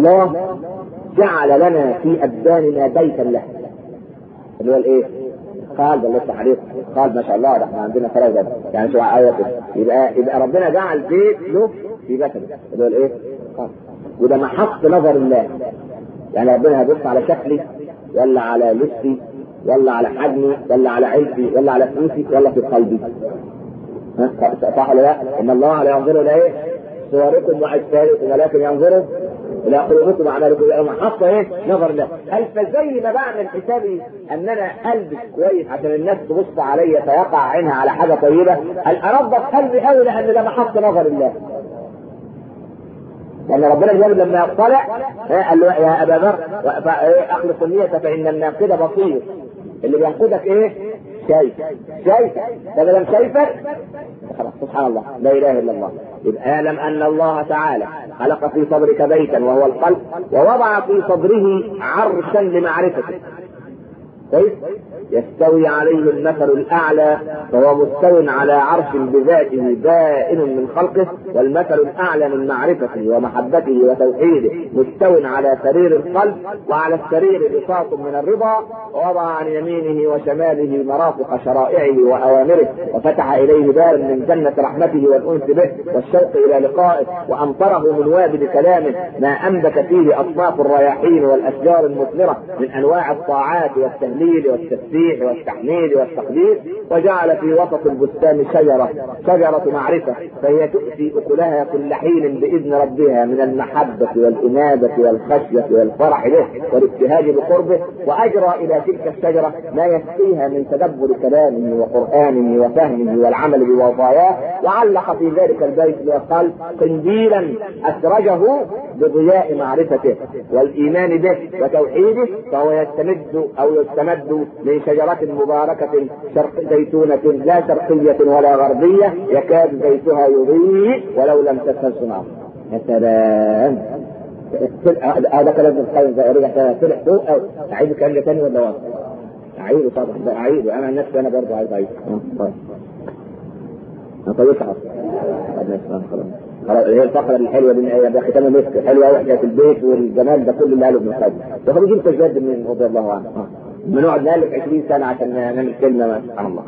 الله جعل لنا في ابداننا بيتا له اللي هو الايه؟ قال ده لسه عليك قال ما شاء الله ده احنا عندنا ثلاثة يعني شو آية يبقى يبقى ربنا جعل بيت له في جسده اللي هو الايه؟ قال وده محط نظر الله يعني ربنا هيبص على شكلي ولا على لبسي ولا على حجمي ولا على عيلتي ولا على فلوسي ولا في قلبي ها؟ صح ولا لا؟ ان الله لا ينظر الى ايه؟ صوركم واجسادكم ولكن ينظر الى قلوبكم واعمالكم يبقى محطه ايه؟ نظر الله هل فزي ما بعمل حسابي ان انا البس كويس عشان الناس تبص عليا فيقع عينها على حاجه طيبه هل انظف قلبي قوي لان ده محط نظر الله لان ربنا جل لما يطلع قال له يا ابا ذر اخلص النية فان الناقد بصير اللي بينقدك ايه؟ شايف شايف ده لم شايفك خلاص سبحان الله لا اله الا الله يبقى اعلم ان الله تعالى خلق في صدرك بيتا وهو القلب ووضع في صدره عرشا لمعرفتك كويس يستوي عليه المثل الاعلى فهو مستو على عرش بذاته بائن من خلقه والمثل الاعلى من معرفته ومحبته وتوحيده مستو على سرير القلب وعلى السرير بساط من الرضا ووضع عن يمينه وشماله مرافق شرائعه واوامره وفتح اليه باب من جنه رحمته والانس به والشوق الى لقائه وامطره من وابل كلامه ما انبت فيه اصناف الرياحين والاشجار المثمره من انواع الطاعات والتهليل والتسبيح والتحميد والتقدير وجعل في وسط البستان شجره شجره معرفه فهي تؤتي اكلها كل حين باذن ربها من المحبه والانابه والخشيه والفرح به والابتهاج بقربه واجرى الى تلك الشجره ما يسقيها من تدبر كلامه وقرانه وفهمه والعمل بوصاياه وعلق في ذلك البيت وقال قنديلا اسرجه بضياء معرفته والايمان به وتوحيده فهو يستمد او يستمد من شجرة مباركة شرق زيتونة لا شرقية ولا غربية يكاد زيتها يضيء ولو لم تسهل نار يا سلام هذا كلام ابن القيم رجع طلع فوق او اعيد الكلام ده تاني ولا واضح؟ اعيده طبعا اعيده انا عن نفسي انا برضه عايز اعيده طيب انا طيب خلاص خلاص هي الفقره الحلوه دي هي ختام المسك حلوه وحده في البيت والجمال ده كله اللي قاله ابن القيم ده خلينا نجيب تجدد من رضي الله عنه بنقعد نالف 20 سنه عشان نعمل كلمه ما سبحان الله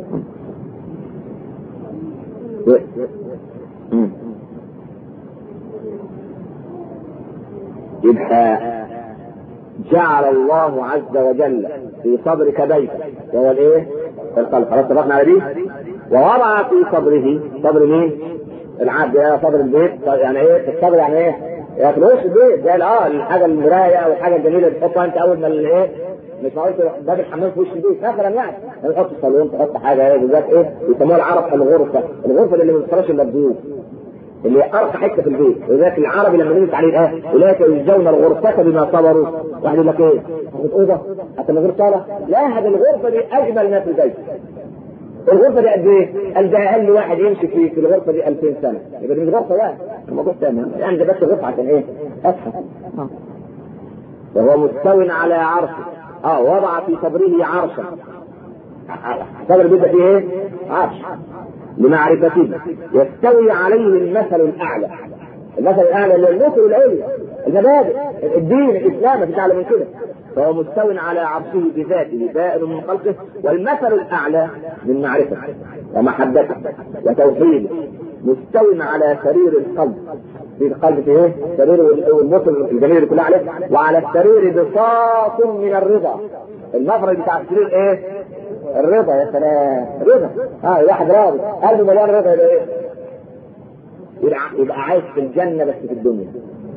يبقى جعل الله عز وجل في صدرك بيتا وهو الايه؟ القلب خلاص اتفقنا على دي؟ ووضع في صدره صدر مين؟ العبد يا صدر البيت يعني ايه؟ الصدر يعني ايه؟ يا في وش البيت ده اه الحاجه المرايه او الحاجه الجميله اللي تحطها انت اول ما ايه؟ مش معقول باب الحمام في وش البيت مثلا يعني تحط الصالون تحط حاجه ايه بالذات ايه؟ يسموها العرب الغرفه، الغرفه اللي ما بتخرجش الا الضيوف اللي ارقى حته في البيت ولذلك العربي لما نزلت عليه الايه اولئك يجزون الغرفه بما صبروا واحد يقول لك ايه؟ هاخد اوضه حتى من غير صاله لا هذه الغرفه دي اجمل ما في البيت الغرفه دي قد ايه؟ قال ده اقل واحد يمشي في في الغرفه دي 2000 سنه يبقى دي مش غرفه واحد الموضوع تمام يعني ده بس غرفه عشان ايه؟ افهم وهو مستو على عرشه اه وضع في صدره عرشا صدر بيبقى فيه ايه؟ عرش لمعرفته يستوي عليه المثل الاعلى المثل الاعلى اللي المثل العليا المبادئ الدين الاسلام مفيش اعلى من كده فهو مستو على عرشه بذاته بائن من خلقه والمثل الاعلى من معرفته ومحبته وتوحيده مستو على سرير القلب في القلب في ايه؟ سرير والمثل الجميل اللي كلها عليه وعلى السرير بساط من الرضا المفرد بتاع السرير ايه؟ الرضا يا سلام رضا اه واحد راضي قلبه مليان رضا يبقى ايه؟ يبقى, يبقى عايش في الجنه بس في الدنيا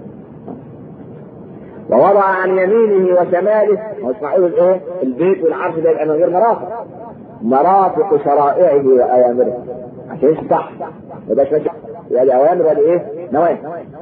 ووضع عن يمينه وشماله هو اسماعيل الايه؟ البيت والعرش ده يبقى من غير مرافق مرافق شرائعه واوامره عشان يمشي صح ما يبقاش ماشي يعني اوامر ولا ايه؟ نواهي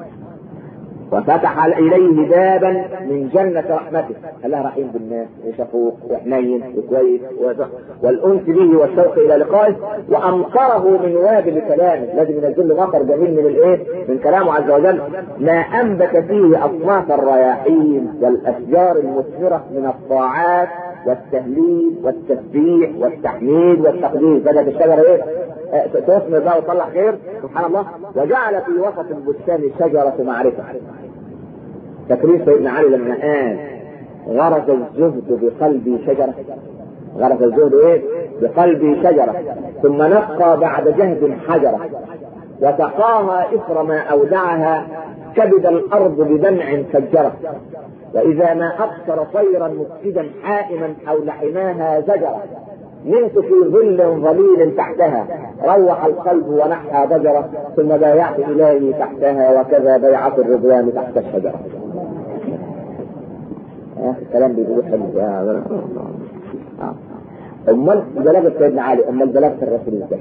وفتح اليه بابا من جنة رحمته الله رحيم بالناس وشفوق وحنين وكويس والانس به والشوق الى لقائه وامطره من وابل كلامه لازم ينزل له مطر جميل من الايه؟ من كلامه عز وجل ما انبت فيه اصناف الرياحين والاشجار المثمره من الطاعات والتهليل والتسبيح والتحميد والتقديس بدات الشجره ايه؟ تثمر بقى وتطلع خير سبحان الله وجعل في وسط البستان شجره معرفه تكريم سيدنا علي لما قال غرس الزهد بقلبي شجره غرس الزهد ايه بقلبي شجرة ثم نقى بعد جهد حجرة وسقاها إثر ما أودعها كبد الأرض بدمع فجرة وإذا ما أبصر طيرا مفسدا حائما حول حماها زجرة نمت في ظل ظليل تحتها روح القلب ونحى ضجرة ثم بايعت إلهي تحتها وكذا بيعة الرضوان تحت الشجرة يا أخي الكلام بيقول حلو يا أمال بلاغة سيدنا علي أمال بلاغة الرسول ازاي؟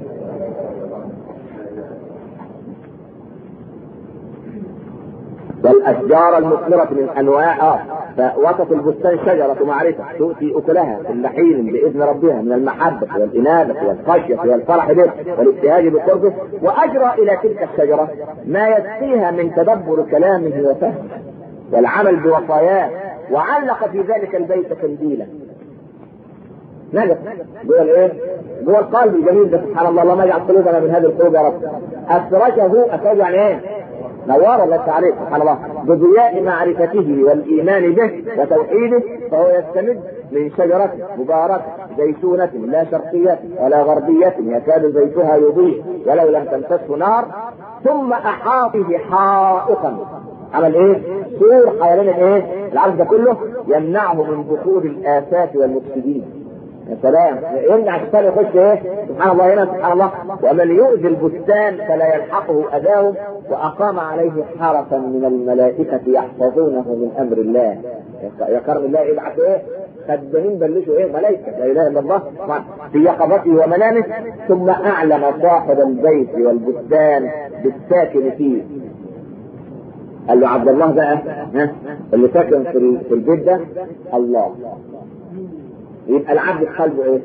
والاشجار المثمره من انواع فوسط البستان شجره معرفه تؤتي اكلها كل حين باذن ربها من المحبه والانابه والخشيه والفرح به والابتهاج بقربه واجرى الى تلك الشجره ما يسقيها من تدبر كلامه وفهمه والعمل بوصاياه وعلق في ذلك البيت قنديلا نجح جوه الايه؟ جوه القلب الجميل ده سبحان الله اللهم اجعل قلوبنا من هذه القلوب يا رب افرشه افرج يعني ايه؟ نور الله تعالى سبحان الله بضياء معرفته والايمان به وتوحيده فهو يستمد من شجرة مباركة زيتونة لا شرقية ولا غربية يكاد زيتها يضيء ولو لم تمسسه نار ثم أحاط به حائطا عمل ايه؟ سور حوالين الايه؟ العرض ده كله يمنعه من دخول الآفات والمفسدين يا سلام يمنع الشيطان يخش ايه؟ سبحان الله هنا سبحان الله ومن يؤذي البستان فلا يلحقه اذاه واقام عليه حرسا من الملائكه يحفظونه من امر الله يا كرم الله يبعث ايه؟ خدامين بلشوا ايه؟ ملائكه لا اله الا الله في يقظته ومنامه ثم اعلم صاحب البيت والبستان بالساكن فيه قال له عبد الله بقى ها اللي ساكن في البيت ده الله يبقى العبد في قلبه ايه؟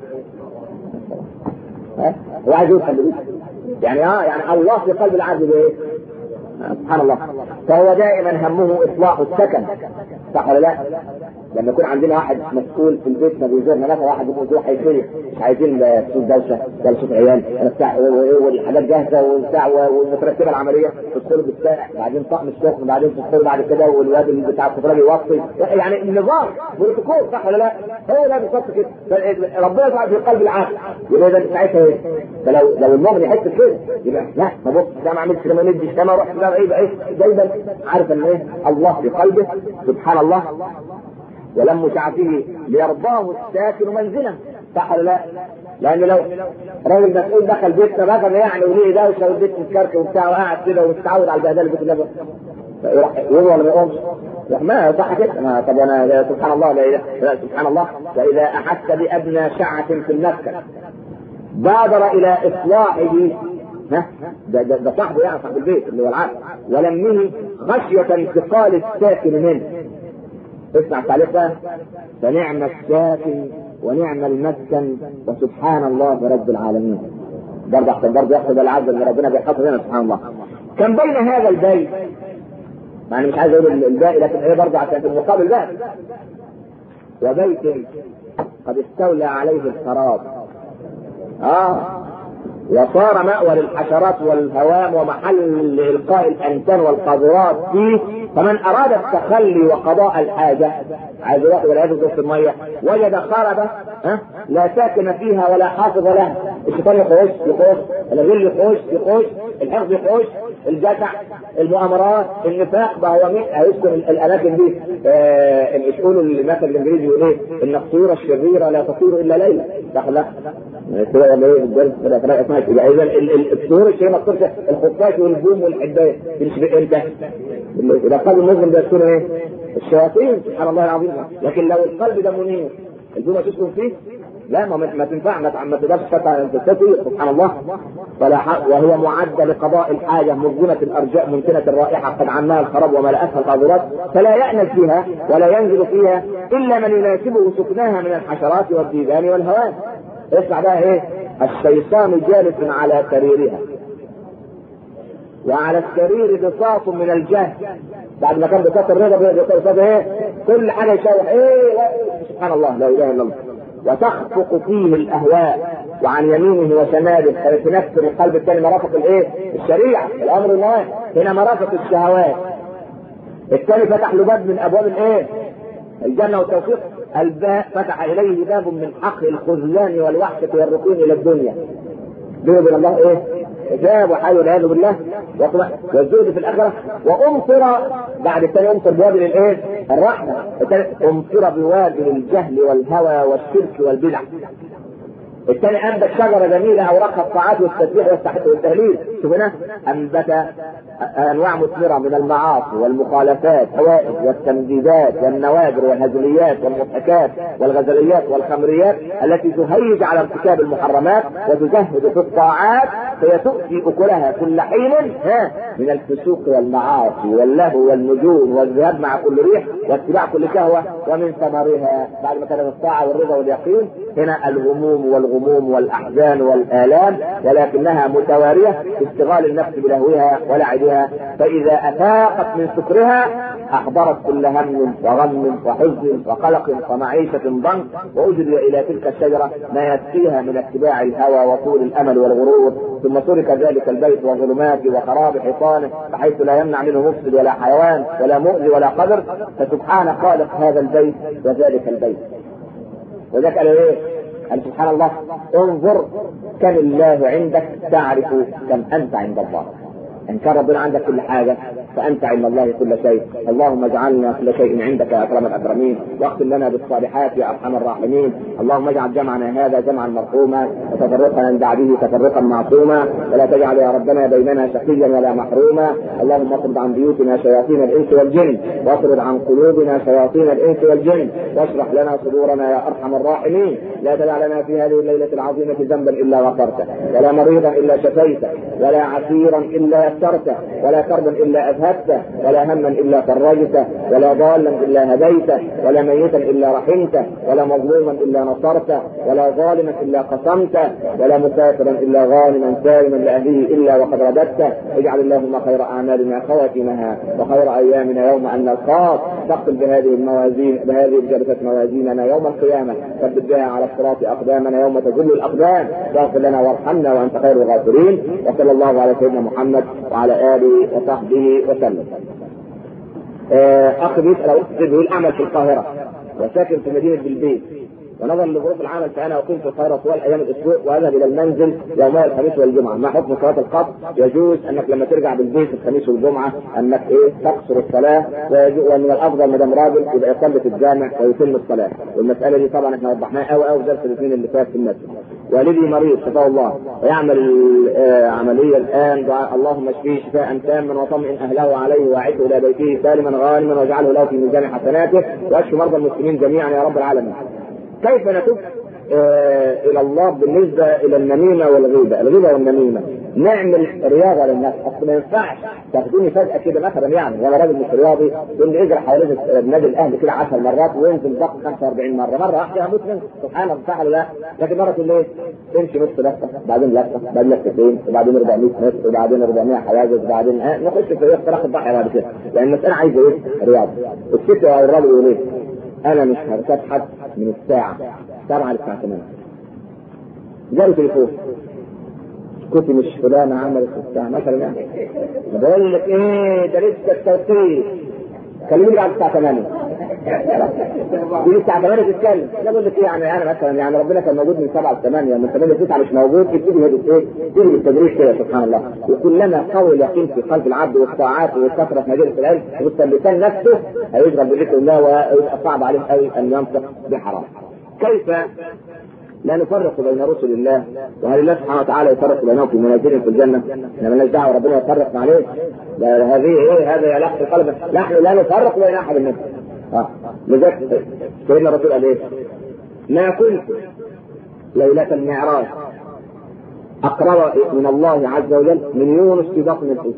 ها؟ هو عايز يوصل لايه؟ يعني اه يعني الله في قلب العبد بايه؟ سبحان الله فهو دائما همه اصلاح السكن صح ولا لا؟ لما يكون عندنا واحد مسؤول في البيت ما بيزورنا مثلا واحد يقول هيشتري مش عايزين صوت دوشه ولا صوت عيال ولا بتاع والحاجات جاهزه وبتاع ومترتبه العمليه تدخلوا بالساعه بعدين طقم السخن بعدين تدخلوا بعد كده والواد اللي بتاع السفراج يوصي يعني النظام بروتوكول صح ولا لا؟ هو ده بالظبط كده ربنا يجعل في قلب العقل يبقى اذا ساعتها ايه؟ فلو لو المؤمن يحس بكده يبقى لا ما بص ده ما عملتش ده ما نديش ده ما رحت ده ايه ايه جايبا عارف ان ايه؟ الله في قلبه سبحان الله ولم شعفه ليرضاه الساكن منزلا صح ولا لا؟ لان لو راجل مسؤول دخل بيتنا مثلا يعني وليه دوشه والبيت متكركب وبتاع وقاعد كده ومتعود على البهدله البيت ده يروح يقوم ولا ما يقومش؟ ما صح كده ما طب انا سبحان الله لا اله لا سبحان الله فاذا احس بادنى شعه في المسكن بادر الى اصلاحه ها ده ده, ده صاحبه يعني صاحب البيت اللي هو العقل ولمه خشيه انتقال الساكن منه اسمع التعليق ده فنعم الساكن ونعم المسكن وسبحان الله رب العالمين برضه احسن برضه يحسب العبد ان ربنا بيحفظ هنا سبحان الله كان بين هذا البيت يعني مش عايز اقول الباقي لكن هي برضه عشان في المقابل بقى وبيت قد استولى عليه الخراب اه وصار مأوى للحشرات والهوام ومحل لإلقاء الأنتان والقاذورات فيه فمن أراد التخلي وقضاء الحاجة عايز يروح والعياذ بالله في المية وجد خربة ها لا ساكن فيها ولا حافظ لها الشيطان يخش يخش الغل يخش يخش الحفظ يخش الجشع المؤامرات النفاق بقى هو مين هيسكن الاماكن دي آه مش يقولوا المثل الانجليزي يقول ايه ان الطيور الشريره لا تطير الا ليلا صح لا كده ولا ايه الدرس كده كده اسمها يبقى اذا الطيور الشريره ما تطيرش الخفاش والبوم والحدايه تمشي امتى؟ اذا قلب المسلم ده تكون ايه؟ الشياطين سبحان الله العظيم لكن لو القلب ده منير البومه تسكن فيه لا ما ما تنفع ما تقدرش تستطيع سبحان الله فلا وهي معدة لقضاء الحاجة مرجونة الأرجاء ممكنة الرائحة قد عماها الخراب وملأتها القاذورات فلا يأنس فيها ولا ينزل فيها إلا من يناسبه سكناها من الحشرات والديدان والهوان اسمع بقى ايه الشيطان جالس على سريرها وعلى السرير بساط من الجهل بعد ما كان بساط الرضا بساط ايه كل حاجه يشوح ايه سبحان الله لا اله الا الله وتخفق فيه الاهواء وعن يمينه وشماله كانت تنفر القلب الثاني مرافق الايه؟ الشريعه الامر النهي هنا مرافق الشهوات الثاني فتح له باب من ابواب الايه؟ الجنه والتوفيق الباء فتح اليه باب من حق الخذلان والوحشة والركون الى الدنيا بينه وبين الله ايه؟ حجاب وحي والعياذ بالله والزهد في الاخره وامطر بعد الثاني امطر بوابل الايه؟ الرحمه امطر بوابل الجهل والهوى والشرك والبدع الثاني انبت شجره جميله اوراقها الطاعات والتسبيح والتهليل شوف هنا انبت انواع مثمره من المعاصي والمخالفات حوائج والتمديدات والنوادر والهزليات والمضحكات والغزليات والخمريات التي تهيج على ارتكاب المحرمات وتزهد في الطاعات فهي تؤتي اكلها كل حين ها من الفسوق والمعاصي واللهو والنجوم والذهاب مع كل ريح واتباع كل شهوه ومن ثمرها بعد ما كانت الطاعه والرضا واليقين هنا الهموم والغموم والاحزان والالام ولكنها متواريه في اشتغال النفس بلهوها ولعبها فاذا افاقت من سكرها احضرت كل هم وغم وحزن وقلق ومعيشه ضنك واجري الى تلك الشجره ما يكفيها من اتباع الهوى وطول الامل والغرور ثم ترك ذلك البيت وظلماته وخراب حيطانه بحيث لا يمنع منه مفسد ولا حيوان ولا مؤذي ولا قدر فسبحان خالق هذا البيت وذلك البيت وذلك قال ايه؟ قال سبحان الله انظر كم الله عندك تعرف كم انت عند الله ان كان ربنا عندك كل حاجه فانت عند الله كل شيء اللهم اجعلنا كل شيء عندك يا اكرم الاكرمين واختم لنا بالصالحات يا ارحم الراحمين اللهم اجعل جمعنا هذا جمعا مرحوما وتفرقنا من بعده تفرقا معصوما ولا تجعل يا ربنا بيننا شقيا ولا محروما اللهم اطرد عن بيوتنا شياطين الانس والجن واطرد عن قلوبنا شياطين الانس والجن واشرح لنا صدورنا يا ارحم الراحمين لا تدع لنا في هذه الليله العظيمه ذنبا الا غفرته ولا مريضا الا شفيته ولا عسيرا الا يسرته ولا كربا الا اذهبته ولا هما الا فرجته ولا ضالا الا هديته ولا ميتا الا رحمته ولا مظلوما الا نصرته ولا ظالما الا قسمته ولا مسافرا الا غانما سالما لاهله الا وقد رددته اجعل اللهم خير اعمالنا خواتمها وخير ايامنا يوم ان نلقاك تقتل بهذه الموازين بهذه الجلسه موازيننا يوم القيامه ثبت بها على الصراط اقدامنا يوم تزل الاقدام واغفر لنا وارحمنا وانت خير الغافرين وصلى الله على سيدنا محمد وعلى اله وصحبه وسلم. اخ بيسال او بيقول اعمل في القاهره وساكن في مدينه بلبيس ونظرا لظروف العمل فانا اقيم في القاهره طوال ايام الاسبوع واذهب الى المنزل يومي الخميس والجمعه ما حكم صلاه القصر يجوز انك لما ترجع بالبيت الخميس والجمعه انك ايه تقصر الصلاه ومن الافضل ما دام راجل يبقى يصلي في الجامع ويتم الصلاه والمساله دي طبعا احنا وضحناها قوي قوي في درس الاثنين اللي فات في المسجد والدي مريض شفاه الله ويعمل آه عمليه الان دعاء اللهم اشفيه شفاء تاما وطمئن اهله عليه واعده الى بيته سالما غانما واجعله له في ميزان حسناته واشف مرضى المسلمين جميعا يا رب العالمين كيف نتوب آه الى الله بالنسبه الى النميمه والغيبه، الغيبه والنميمه نعمل رياضه للناس، اصل ما ينفعش تاخدوني فجاه كده مثلا يعني وانا راجل مش رياضي تقول لي اجري حوالين النادي الاهلي كده 10 مرات وينزل ضغط 45 مره، مره واحده هموت منك سبحان الله صح ولا لا؟ لكن مره تقول لي تمشي نص لفه بعدين لفه بعدين لفتين وبعدين 400 متر وبعدين 400 حواجز وبعدين آه نخش في اختراق الضحيه بعد كده، لان المساله عايزه ايه؟ رياضه. الست او الراجل يقول ايه؟ انا مش هركب حد من الساعة سبعة للساعة 8 جالي تليفون كنت مش فلانة عملت الساعة مثلا يعني بقول لك ايه ده لسه التوقيت كلمني بعد الساعة 8 دي الساعة 8 تتكلم لا بقول لك ايه يعني انا مثلا يعني ربنا كان موجود من 7 ل 8 من 8 ل 9 مش موجود تبتدي هدف ايه؟ تيجي بالتدريج كده سبحان الله وكلما قوي اليقين في قلب العبد والطاعات والكثرة في مجالس العلم واللسان نفسه هيشغل بذكر الله ويبقى صعب عليه قوي ان ينطق بحرام. كيف لا نفرق بين رسل الله وهل الله سبحانه وتعالى يفرق بينهم في منازلهم في الجنه؟ احنا مالناش دعوه ربنا يفرق عليه هذه ايه هذا يلح في قلبه نحن لا نفرق بين احد منهم اه لذلك سيدنا الرسول قال ايه؟ ما كنت ليلة المعراج أقرب من الله عز وجل من يونس في بطن الحوت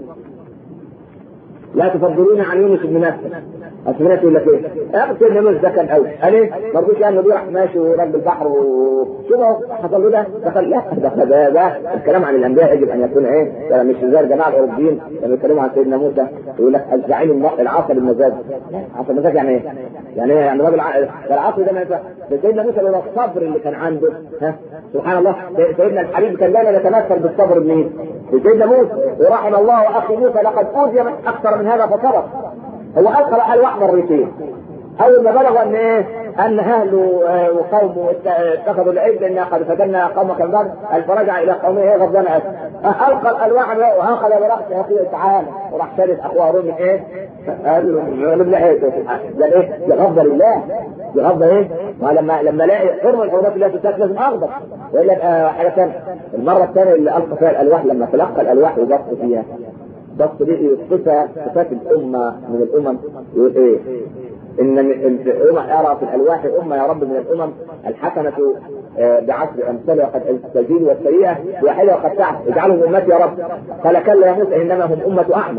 لا تفضلون عن يونس بن مسلم الناس يقول لك ايه؟ اقتل يونس ده كان قوي قال ايه؟ ما رضيش يعني راح ماشي ورب البحر وشوف حصل له ده دخل لا ده ده, ده الكلام عن الانبياء يجب ان يكون ايه؟ يعني مش زي الجماعه الاوروبيين لما يتكلموا عن سيدنا موسى يقول لك الزعيم العصر المزاج عصر المزاج يعني ايه؟ يعني ايه؟ يعني راجل العصر ده ما ينفع سيدنا موسى لولا الصبر اللي كان عنده ها سبحان الله سيدنا الحبيب كان دايما يتمثل بالصبر بمين؟ سيدنا موسى ورحم الله اخي موسى لقد اوذي اكثر من هذا فصبر هو القى بقى الوحده مرتين اول ما بلغوا ان ايه ان اهله آه، وقومه اتخذوا العيد ان قد فتنا قومك البر فرجع الى قومه ايه غضبان اسف القى الالواح واخذ براسه اخيه تعالى وراح شارك اخوه هارون من ايه؟ قال له غلب لحيته ده ايه؟ ده غضب لله ده غضب ايه؟ ما لما لما الاقي حرمه من حرمات الله تتاكل لازم اغضب والا يبقى حاجه ثانيه المره الثانيه اللي القى فيها الالواح لما تلقى الالواح وبص فيها بص به صفه صفات الامه من الامم يقول ايه؟ ان الامم ارى في الالواح امه يا رب من الامم الحسنه آه، بعشر امثالها قد تزيد والسيئه واحده وقد تعب اجعلهم امتي يا رب قال كلا يا موسى انما هم امه احمد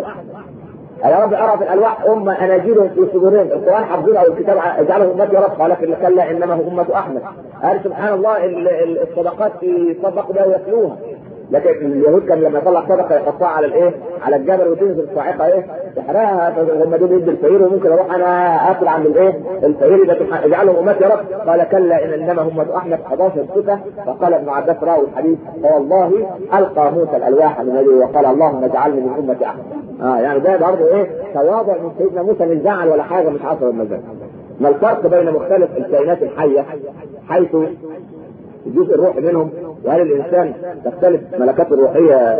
يا رب ارى في الالواح امه اناجيلهم في صدورهم القران حافظين او الكتاب اجعلهم امتي يا رب قال كلا انما هم امه احمد قال سبحان الله الصدقات في صدق بها ويتلوها لكن اليهود كان لما يطلع صدقه يحطها على الايه؟ على الجبل وتنزل الصاعقه ايه؟ تحرقها هم دول يدي الفقير وممكن اروح انا اكل عند الايه؟ الفقير اذا اجعلهم امتي يا رب قال كلا ان انما هم احمد 11 صفه فقال ابن عباس راوي الحديث فوالله القى موسى الالواح من يده وقال اللهم اجعلني من امه احمد. اه يعني ده برضه ايه؟ تواضع من سيدنا موسى مش زعل ولا حاجه مش عصر المزاج. ما الفرق بين مختلف الكائنات الحيه حيث الجزء الروحي منهم وهل الانسان تختلف ملكاته الروحيه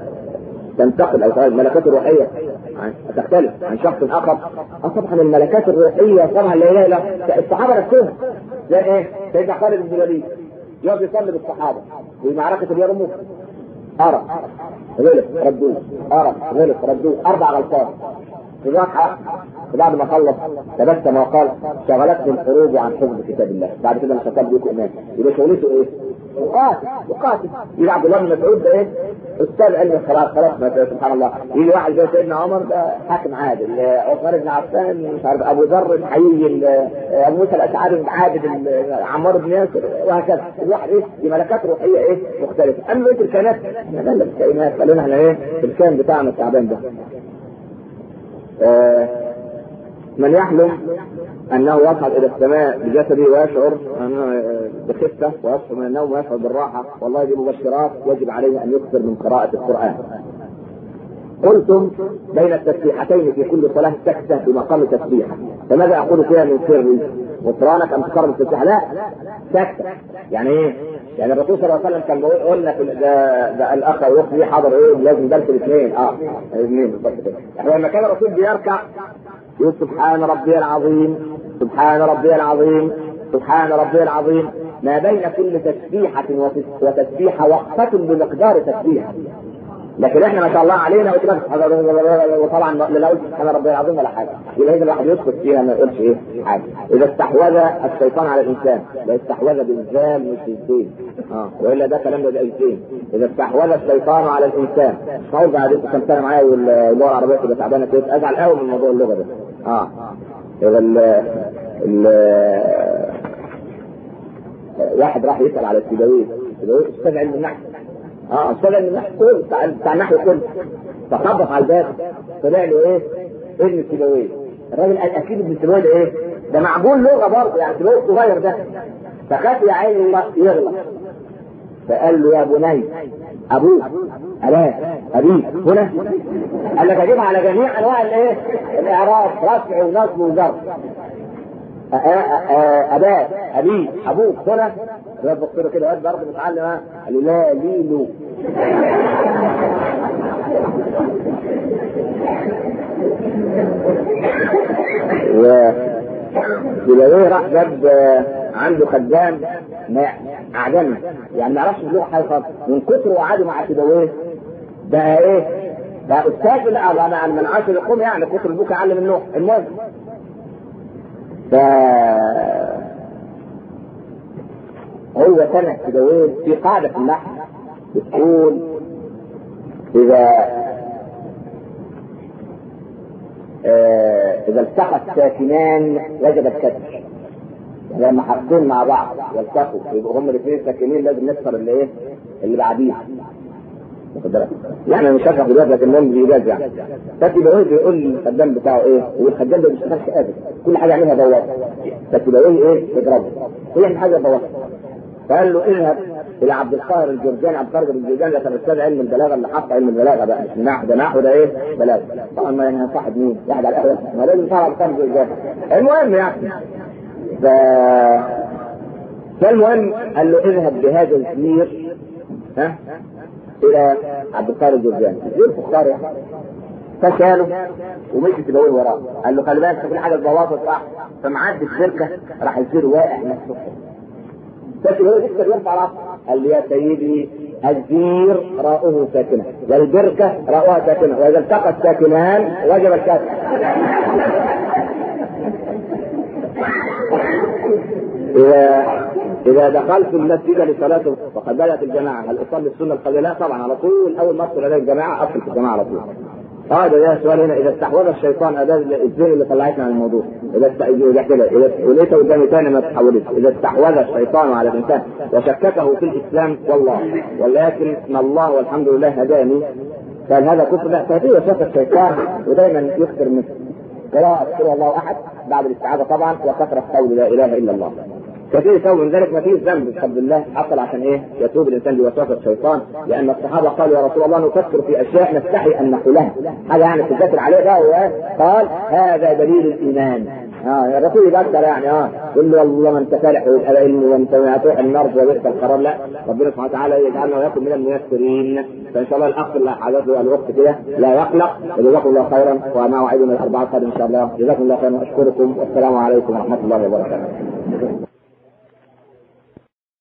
تنتقل او الملكات الروحيه تختلف عن شخص اخر طبعا الملكات الروحيه طبعا لا اله الا الصحابه نفسهم زي ايه؟ سيدنا خالد بن الوليد يقف يصلي بالصحابه في معركه اليرموك أرى غلط ردوه أرى غلط ردوه أربع غلطات في راحة بعد ما خلص تبسم وقال شغلتني الخروج عن حفظ كتاب الله بعد كده انا كتب لكم امام يبقى شغلته ايه؟ يقاتل يقاتل يجي عبد الله بن مسعود ده ايه؟ استاذ علم خلاص خلاص سبحان الله يجي واحد زي سيدنا عمر ده حاكم عادل عثمان بن عفان مش عارف ابو ذر الحيي ابو موسى الاشعري عابد عمار بن ياسر وهكذا الواحد ايه؟ دي ملكات روحيه ايه؟ مختلفه اما بقيه الكائنات احنا مالنا بالكائنات خلينا احنا ايه؟ الكائن بتاعنا التعبان ده آه من يحلم انه يصعد الى السماء بجسده ويشعر انه بخفه ويصحو من النوم ويشعر بالراحه والله دي مبشرات يجب عليه ان يكثر من قراءه القران. قلتم بين التسبيحتين في كل صلاه سكته بمقام تسبيحه فماذا اقول فيها من سر غفرانك ام تكرر التسبيح لا سكته يعني ايه؟ يعني الرسول صلى الله عليه وسلم كان قلنا في ده, ده الاخ يخفي حاضر ايه لازم درس الاثنين اه الاثنين بالظبط كده يعني لما كان الرسول بيركع يقول سبحان ربي العظيم سبحان ربي العظيم سبحان ربي العظيم ما بين كل تسبيحة وتسبيحة وقفة بمقدار تسبيحة لكن احنا ما شاء الله علينا وطبعا لا قلت سبحان ربي العظيم ولا حاجه يبقى اذا الواحد يسكت فيها ما يقولش ايه حاجه اذا استحوذ الشيطان على الانسان لا استحوذ بالزال مش بالزين اه والا ده كلام ده الزين اذا استحوذ الشيطان على الانسان طيب بعد انت كم سنه معايا واللغه العربيه تبقى تعبانه كده ازعل قوي من موضوع اللغه ده اه اذا ال ال واحد راح يسال على السيبويه السيبويه استاذ علم النحو اه استاذ علم النحو كله بتاع بتاع النحو كله فخبط على الباب طلع له ايه؟ ابن سيبويه الراجل قال اكيد ابن سيبويه ده ايه؟ ده معقول لغه برضه يعني سيبويه الصغير ده فخاف يا عيني يغلط فقال له يا بني ابوك ألا أبيك هنا قال لك أجيبها على جميع أنواع الإيه؟ الإعراب رفع ونصب وجر أباك أبيك أبوك هنا الواد بص له كده الواد برضه متعلم قال له لا ليلو و راح جاب عنده خدام اعجمي يعني ما يعرفش اللغه حاجه خالص من كتر وعاده مع سيبويه بقى ايه؟ بقى استاذ انا من عاشر القوم يعني كتر البوك يعلم النوح المهم ف هو سنة سيبويه في قاعدة في النحو بتقول إذا آه إذا التقى الساكنان وجب الكسر لما حرفين مع بعض يلتقوا يبقوا هم الاثنين ساكنين لازم نكسر اللي ايه؟ اللي بعديها واخد بالك؟ يعني مش هشرح دلوقتي لكن المهم بايجاز يعني فتبويه بيقول للخدام بتاعه ايه؟ والخدام ده ما بيشتغلش ابدا كل حاجه يعملها بوابه فتبويه ايه؟ يضربه هي حاجه بوابه فقال له اذهب الى عبد القاهر الجرجاني عبد القاهر الجرجاني ده كان استاذ علم البلاغه اللي حط علم البلاغه بقى مش نحو ده نحو ده ايه؟ بلاغه طبعا ما يعني صاحب مين؟ قاعد على القهوه ما لازم صاحب عبد القاهر الجرجاني المهم يعني ف... فالمهم قال له اذهب بهذا الزير ها الى عبد القاهر الجرجاني زير فخار يعني فشاله ومشي تلاقيه وراه قال له خلي بالك في حاجه البلاطه صح فمعدي الشركه راح يصير واقع نفسه لكن هو لسه بيرفع راسه قال لي يا سيدي الزير راؤه ساكنه والبركه راؤها ساكنه واذا التقى الساكنان وجب الكافر إذا إذا دخلت المسجد لصلاة وقد بدأت الجماعة هل أصلي السنة القبلية؟ لا طبعا على طول أول ما أدخل إلى الجماعة أدخل في الجماعة على طول. اه ده ده سؤال هنا اذا استحوذ الشيطان اداه الزين اللي طلعتنا عن الموضوع اذا است... اذا كده اذا وليت قدامي تاني ما تحولش اذا استحوذ الشيطان على الانسان وشككه في الاسلام والله ولكن ان الله والحمد لله هداني قال هذا كفر لا فهذه وسوسه الشيطان ودائما يكثر من قراءة قل الله احد بعد الاستعاذة طبعا وكثرة قول لا اله الا الله كثير يسوي من ذلك ما فيش ذنب بفضل الله حصل عشان ايه؟ يتوب الانسان بوسوسه الشيطان لان الصحابه قالوا يا رسول الله نفكر في اشياء نستحي ان نقولها حاجه يعني تذكر عليه بقى قال هذا دليل الايمان اه الرسول يذكر يعني اه يقول له والله ما انت فالح ويبقى علم وانت هتروح النار وبئس القرار لا ربنا سبحانه وتعالى يجعلنا ويكون من الميسرين فان شاء الله الاخ اللي حدث له الوقت كده لا يقلق جزاكم الله خيرا وما وعدنا الاربعه القادم ان شاء الله جزاكم الله خيرا واشكركم والسلام عليكم ورحمه الله وبركاته